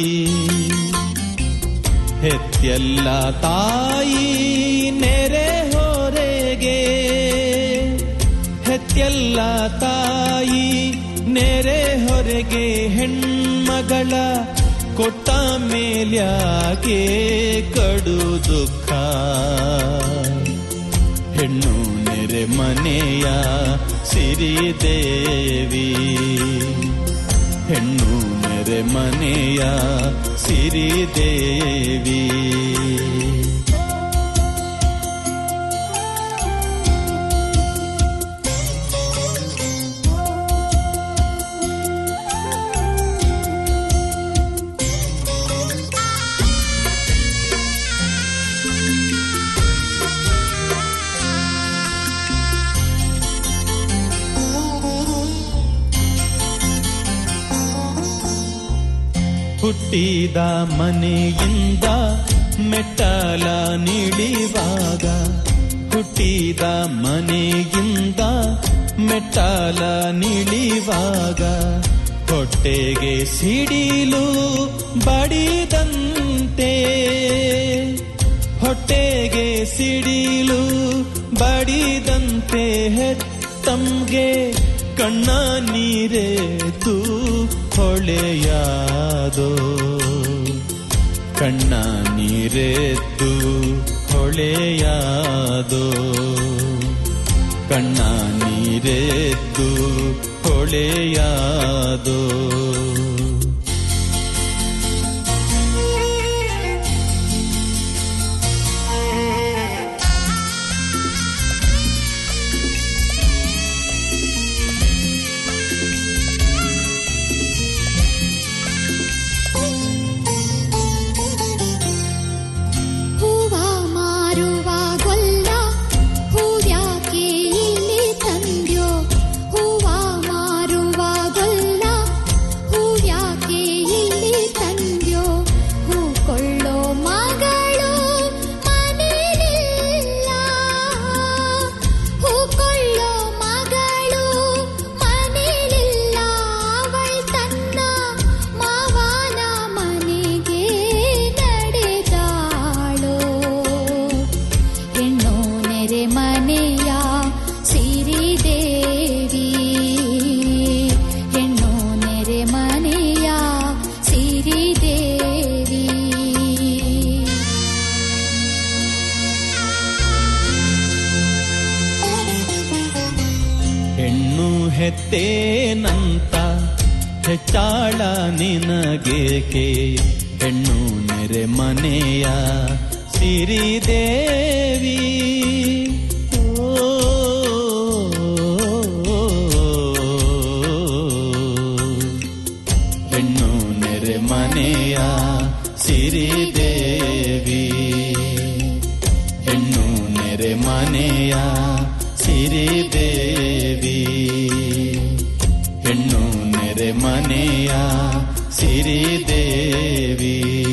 ಹೆತ್ತೆಲ್ಲ ತಾಯಿ ನೆರೆ ಹೊರೆಗೆ ಹೆತ್ತೆಲ್ಲ ತಾಯಿ ನೆರೆ ಹೊರೆಗೆ ಹೆಣ್ಮಗಳ ಕೊಟ್ಟ ಮೇಲ್ಯಾಗೆ ಕಡು ದುಃಖ ಹೆಣ್ಣು ನೆರೆ ಮನೆಯ ಸಿರಿದೇವಿ ಹೆಣ್ಣು ನೆರೆ ಮನೆಯ ಸಿರಿದೇವಿ ಹುಟ್ಟಿದ ಮನೆಯಿಂದ ಮೆಟ್ಟಲ ನಿಳಿವಾಗ ಹುಟ್ಟಿದ ಮನೆಯಿಂದ ಮೆಟ್ಟಲ ನಿಳಿವಾಗ ಹೊಟ್ಟೆಗೆ ಸಿಡಿಲು ಬಡಿದಂತೆ ಹೊಟ್ಟೆಗೆ ಸಿಡಿಲು ಬಡಿದಂತೆ ಹೆತ್ತಂಗೆ ಕಣ್ಣ ನೀರೆದ್ದು ಹೊಳೆಯಾದೋ ಕಣ್ಣ ನೀರೆದ್ದು ಹೊಳೆಯಾದೋ ಕಣ್ಣ ನೀರೆದ್ದು ಹೊಳೆಯಾದೋ ಹೂವ ಮಾರುವ ಗೊಲ್ಲ ಹೂವ್ಯಾಕೆ ಇಲ್ಲಿ ತಂದ್ಯೋ ಹೂವ ಮಾರುವ ಗೊಲ್ಲ ಹೂವ್ಯಾಕೆ ಇಲ್ಲಿ ತಂದ್ಯೋ ಹೂ ಕೊಳ್ಳೋ ಮಗಳು ಮನೇಲಿಲ್ಲ ಹೂ ಕೊಳ್ಳೋ ಮಗಳು ಮನೇಲಿಲ್ಲ ಅವಳ್ ತನ್ನ ಮಾವನ ಮನೆಗೆ ನಡೆದಾಳೋ ಹೆಣ್ಣು ನೆರೆ ಮನೆಯ ಸಿರಿದೇವಿ ಹೆಣ್ಣು ನೆರೆ ಮನೆಯ ಸಿರಿದೇವಿ ಹೆಣ್ಣು ಹೆತ್ತೇನಂತ ಹೆಚ್ಚಾಳ ನಿನಗೇಕೆ ಹೆಣ್ಣು ನೆರೆ ಮನೆಯ ಸಿರಿದೇವಿ ಓ, ಹೆಣ್ಣು ನೆರೆ ಮನೆಯ ಸಿರಿದೇವಿ ಹೆಣ್ಣು ನೆರೆ ಮನೆಯ ಸಿರಿದೇವಿ ಹೆಣ್ಣು ನೆರೆ ಮನೆಯ ಸಿರಿದೇವಿ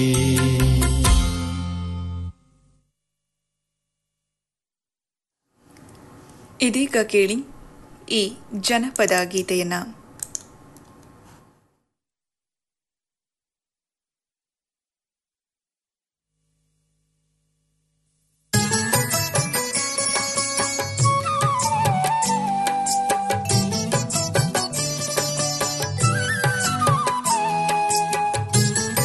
ಇದೀಗ ಕೇಳಿ ಈ ಜನಪದ ಗೀತೆಯನ್ನ ಿ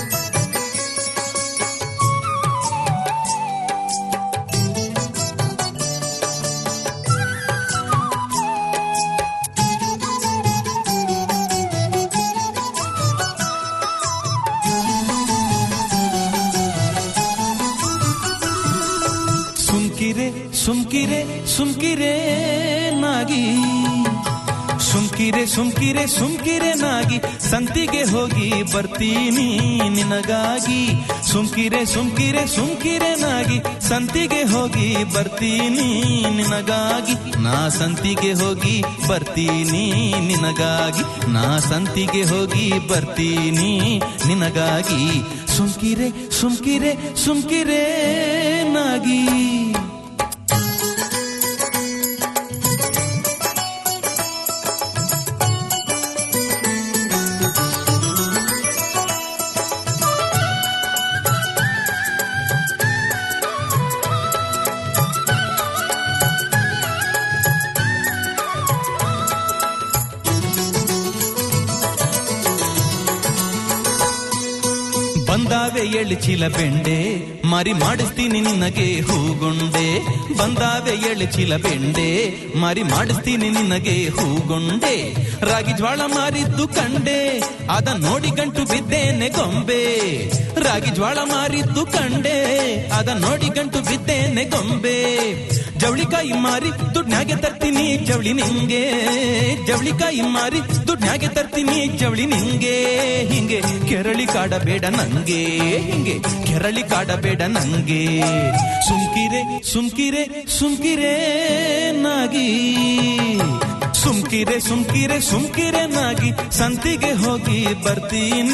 ಸುಮ್ಕಿರೆ ಸುಮ್ಕಿರೆ ಸುಮ್ಕಿರೆ ನಾಗಿ ಸುಮ್ಕಿರೆ ಸುಮ್ಕಿರೆ ಸುಮ್ಕಿರೆ ನಾಗಿ ಸಂತಿಗೆ ಹೋಗಿ ಬರ್ತೀನಿ ನಿನಗಾಗಿ ಸುಮ್ಕಿರೆ ಸುಮ್ಕಿರೆ ಸುಮ್ಕಿರೆ ನಾಗಿ ಸಂತಿಗೆ ಹೋಗಿ ಬರ್ತೀನಿ ನಿನಗಾಗಿ ನಾ ಸಂತಿಗೆ ಹೋಗಿ ಬರ್ತೀನಿ ನಿನಗಾಗಿ ನಾ ಸಂತಿಗೆ ಹೋಗಿ ಬರ್ತೀನಿ ನಿನಗಾಗಿ ಸುಮ್ಕಿರೆ ಸುಮ್ಕಿರೆ ಸುಮ್ಕಿರೆ ನಾಗಿ ಬಂದಾವೆ ಎಳಿಚಿಲ ಬೆಂಡೆ ಮರಿ ಮಾಡಿಸ್ತೀನಿ ನಿನಗೆ ಹೂಗೊಂಡೆ ಬಂದಾವೆ ಎಳಿಚಿಲ ಬೆಂಡೆ ಮರಿ ಮಾಡಿಸ್ತೀನಿ ನಿನಗೆ ಹೂಗೊಂಡೆ ರಾಗಿ ಜ್ವಾಳ ಮಾರಿದ್ದು ಕಂಡೆ ಅದ ನೋಡಿ ಗಂಟು ಬಿದ್ದೇನೆ ಗೊಂಬೆ ರಾಗಿ ಜ್ವಾಳ ಮಾರಿದ್ದು ಕಂಡೆ ಅದ ನೋಡಿ ಗಂಟು ಬಿದ್ದೇನೆ ಗೊಂಬೆ ಜವಳಿಕಾಯಿ ಮಾರಿ ದುಡ್ನ್ಯಾಗೆ ತರ್ತೀನಿ ಜವಳಿ ನಿಂಗೆ ಜವಳಿಕಾಯಿ ಮಾರಿ ದುಡ್ನ್ಯಾಗೆ ತರ್ತೀನಿ ಜವಳಿ ನಿಂಗೆ ಹಿಂಗೆ ಕೆರಳಿ ಕಾಡಬೇಡ ನಂಗೆ ಹಿಂಗೆ ಕೆರಳಿ ಕಾಡಬೇಡ ನಂಗೆ ಸುಮ್ಕಿರೆ ಸುಮ್ಕಿರೆ ಸುಮ್ಕಿರೆ ನಾಗಿ ಸುಮ್ಕಿರೆ ಸುಮ್ಕಿರೆ ಸುಮ್ಕಿರೆ ನಾಗಿ ಸಂತಿಗೆ ಹೋಗಿ ಬರ್ತೀನಿ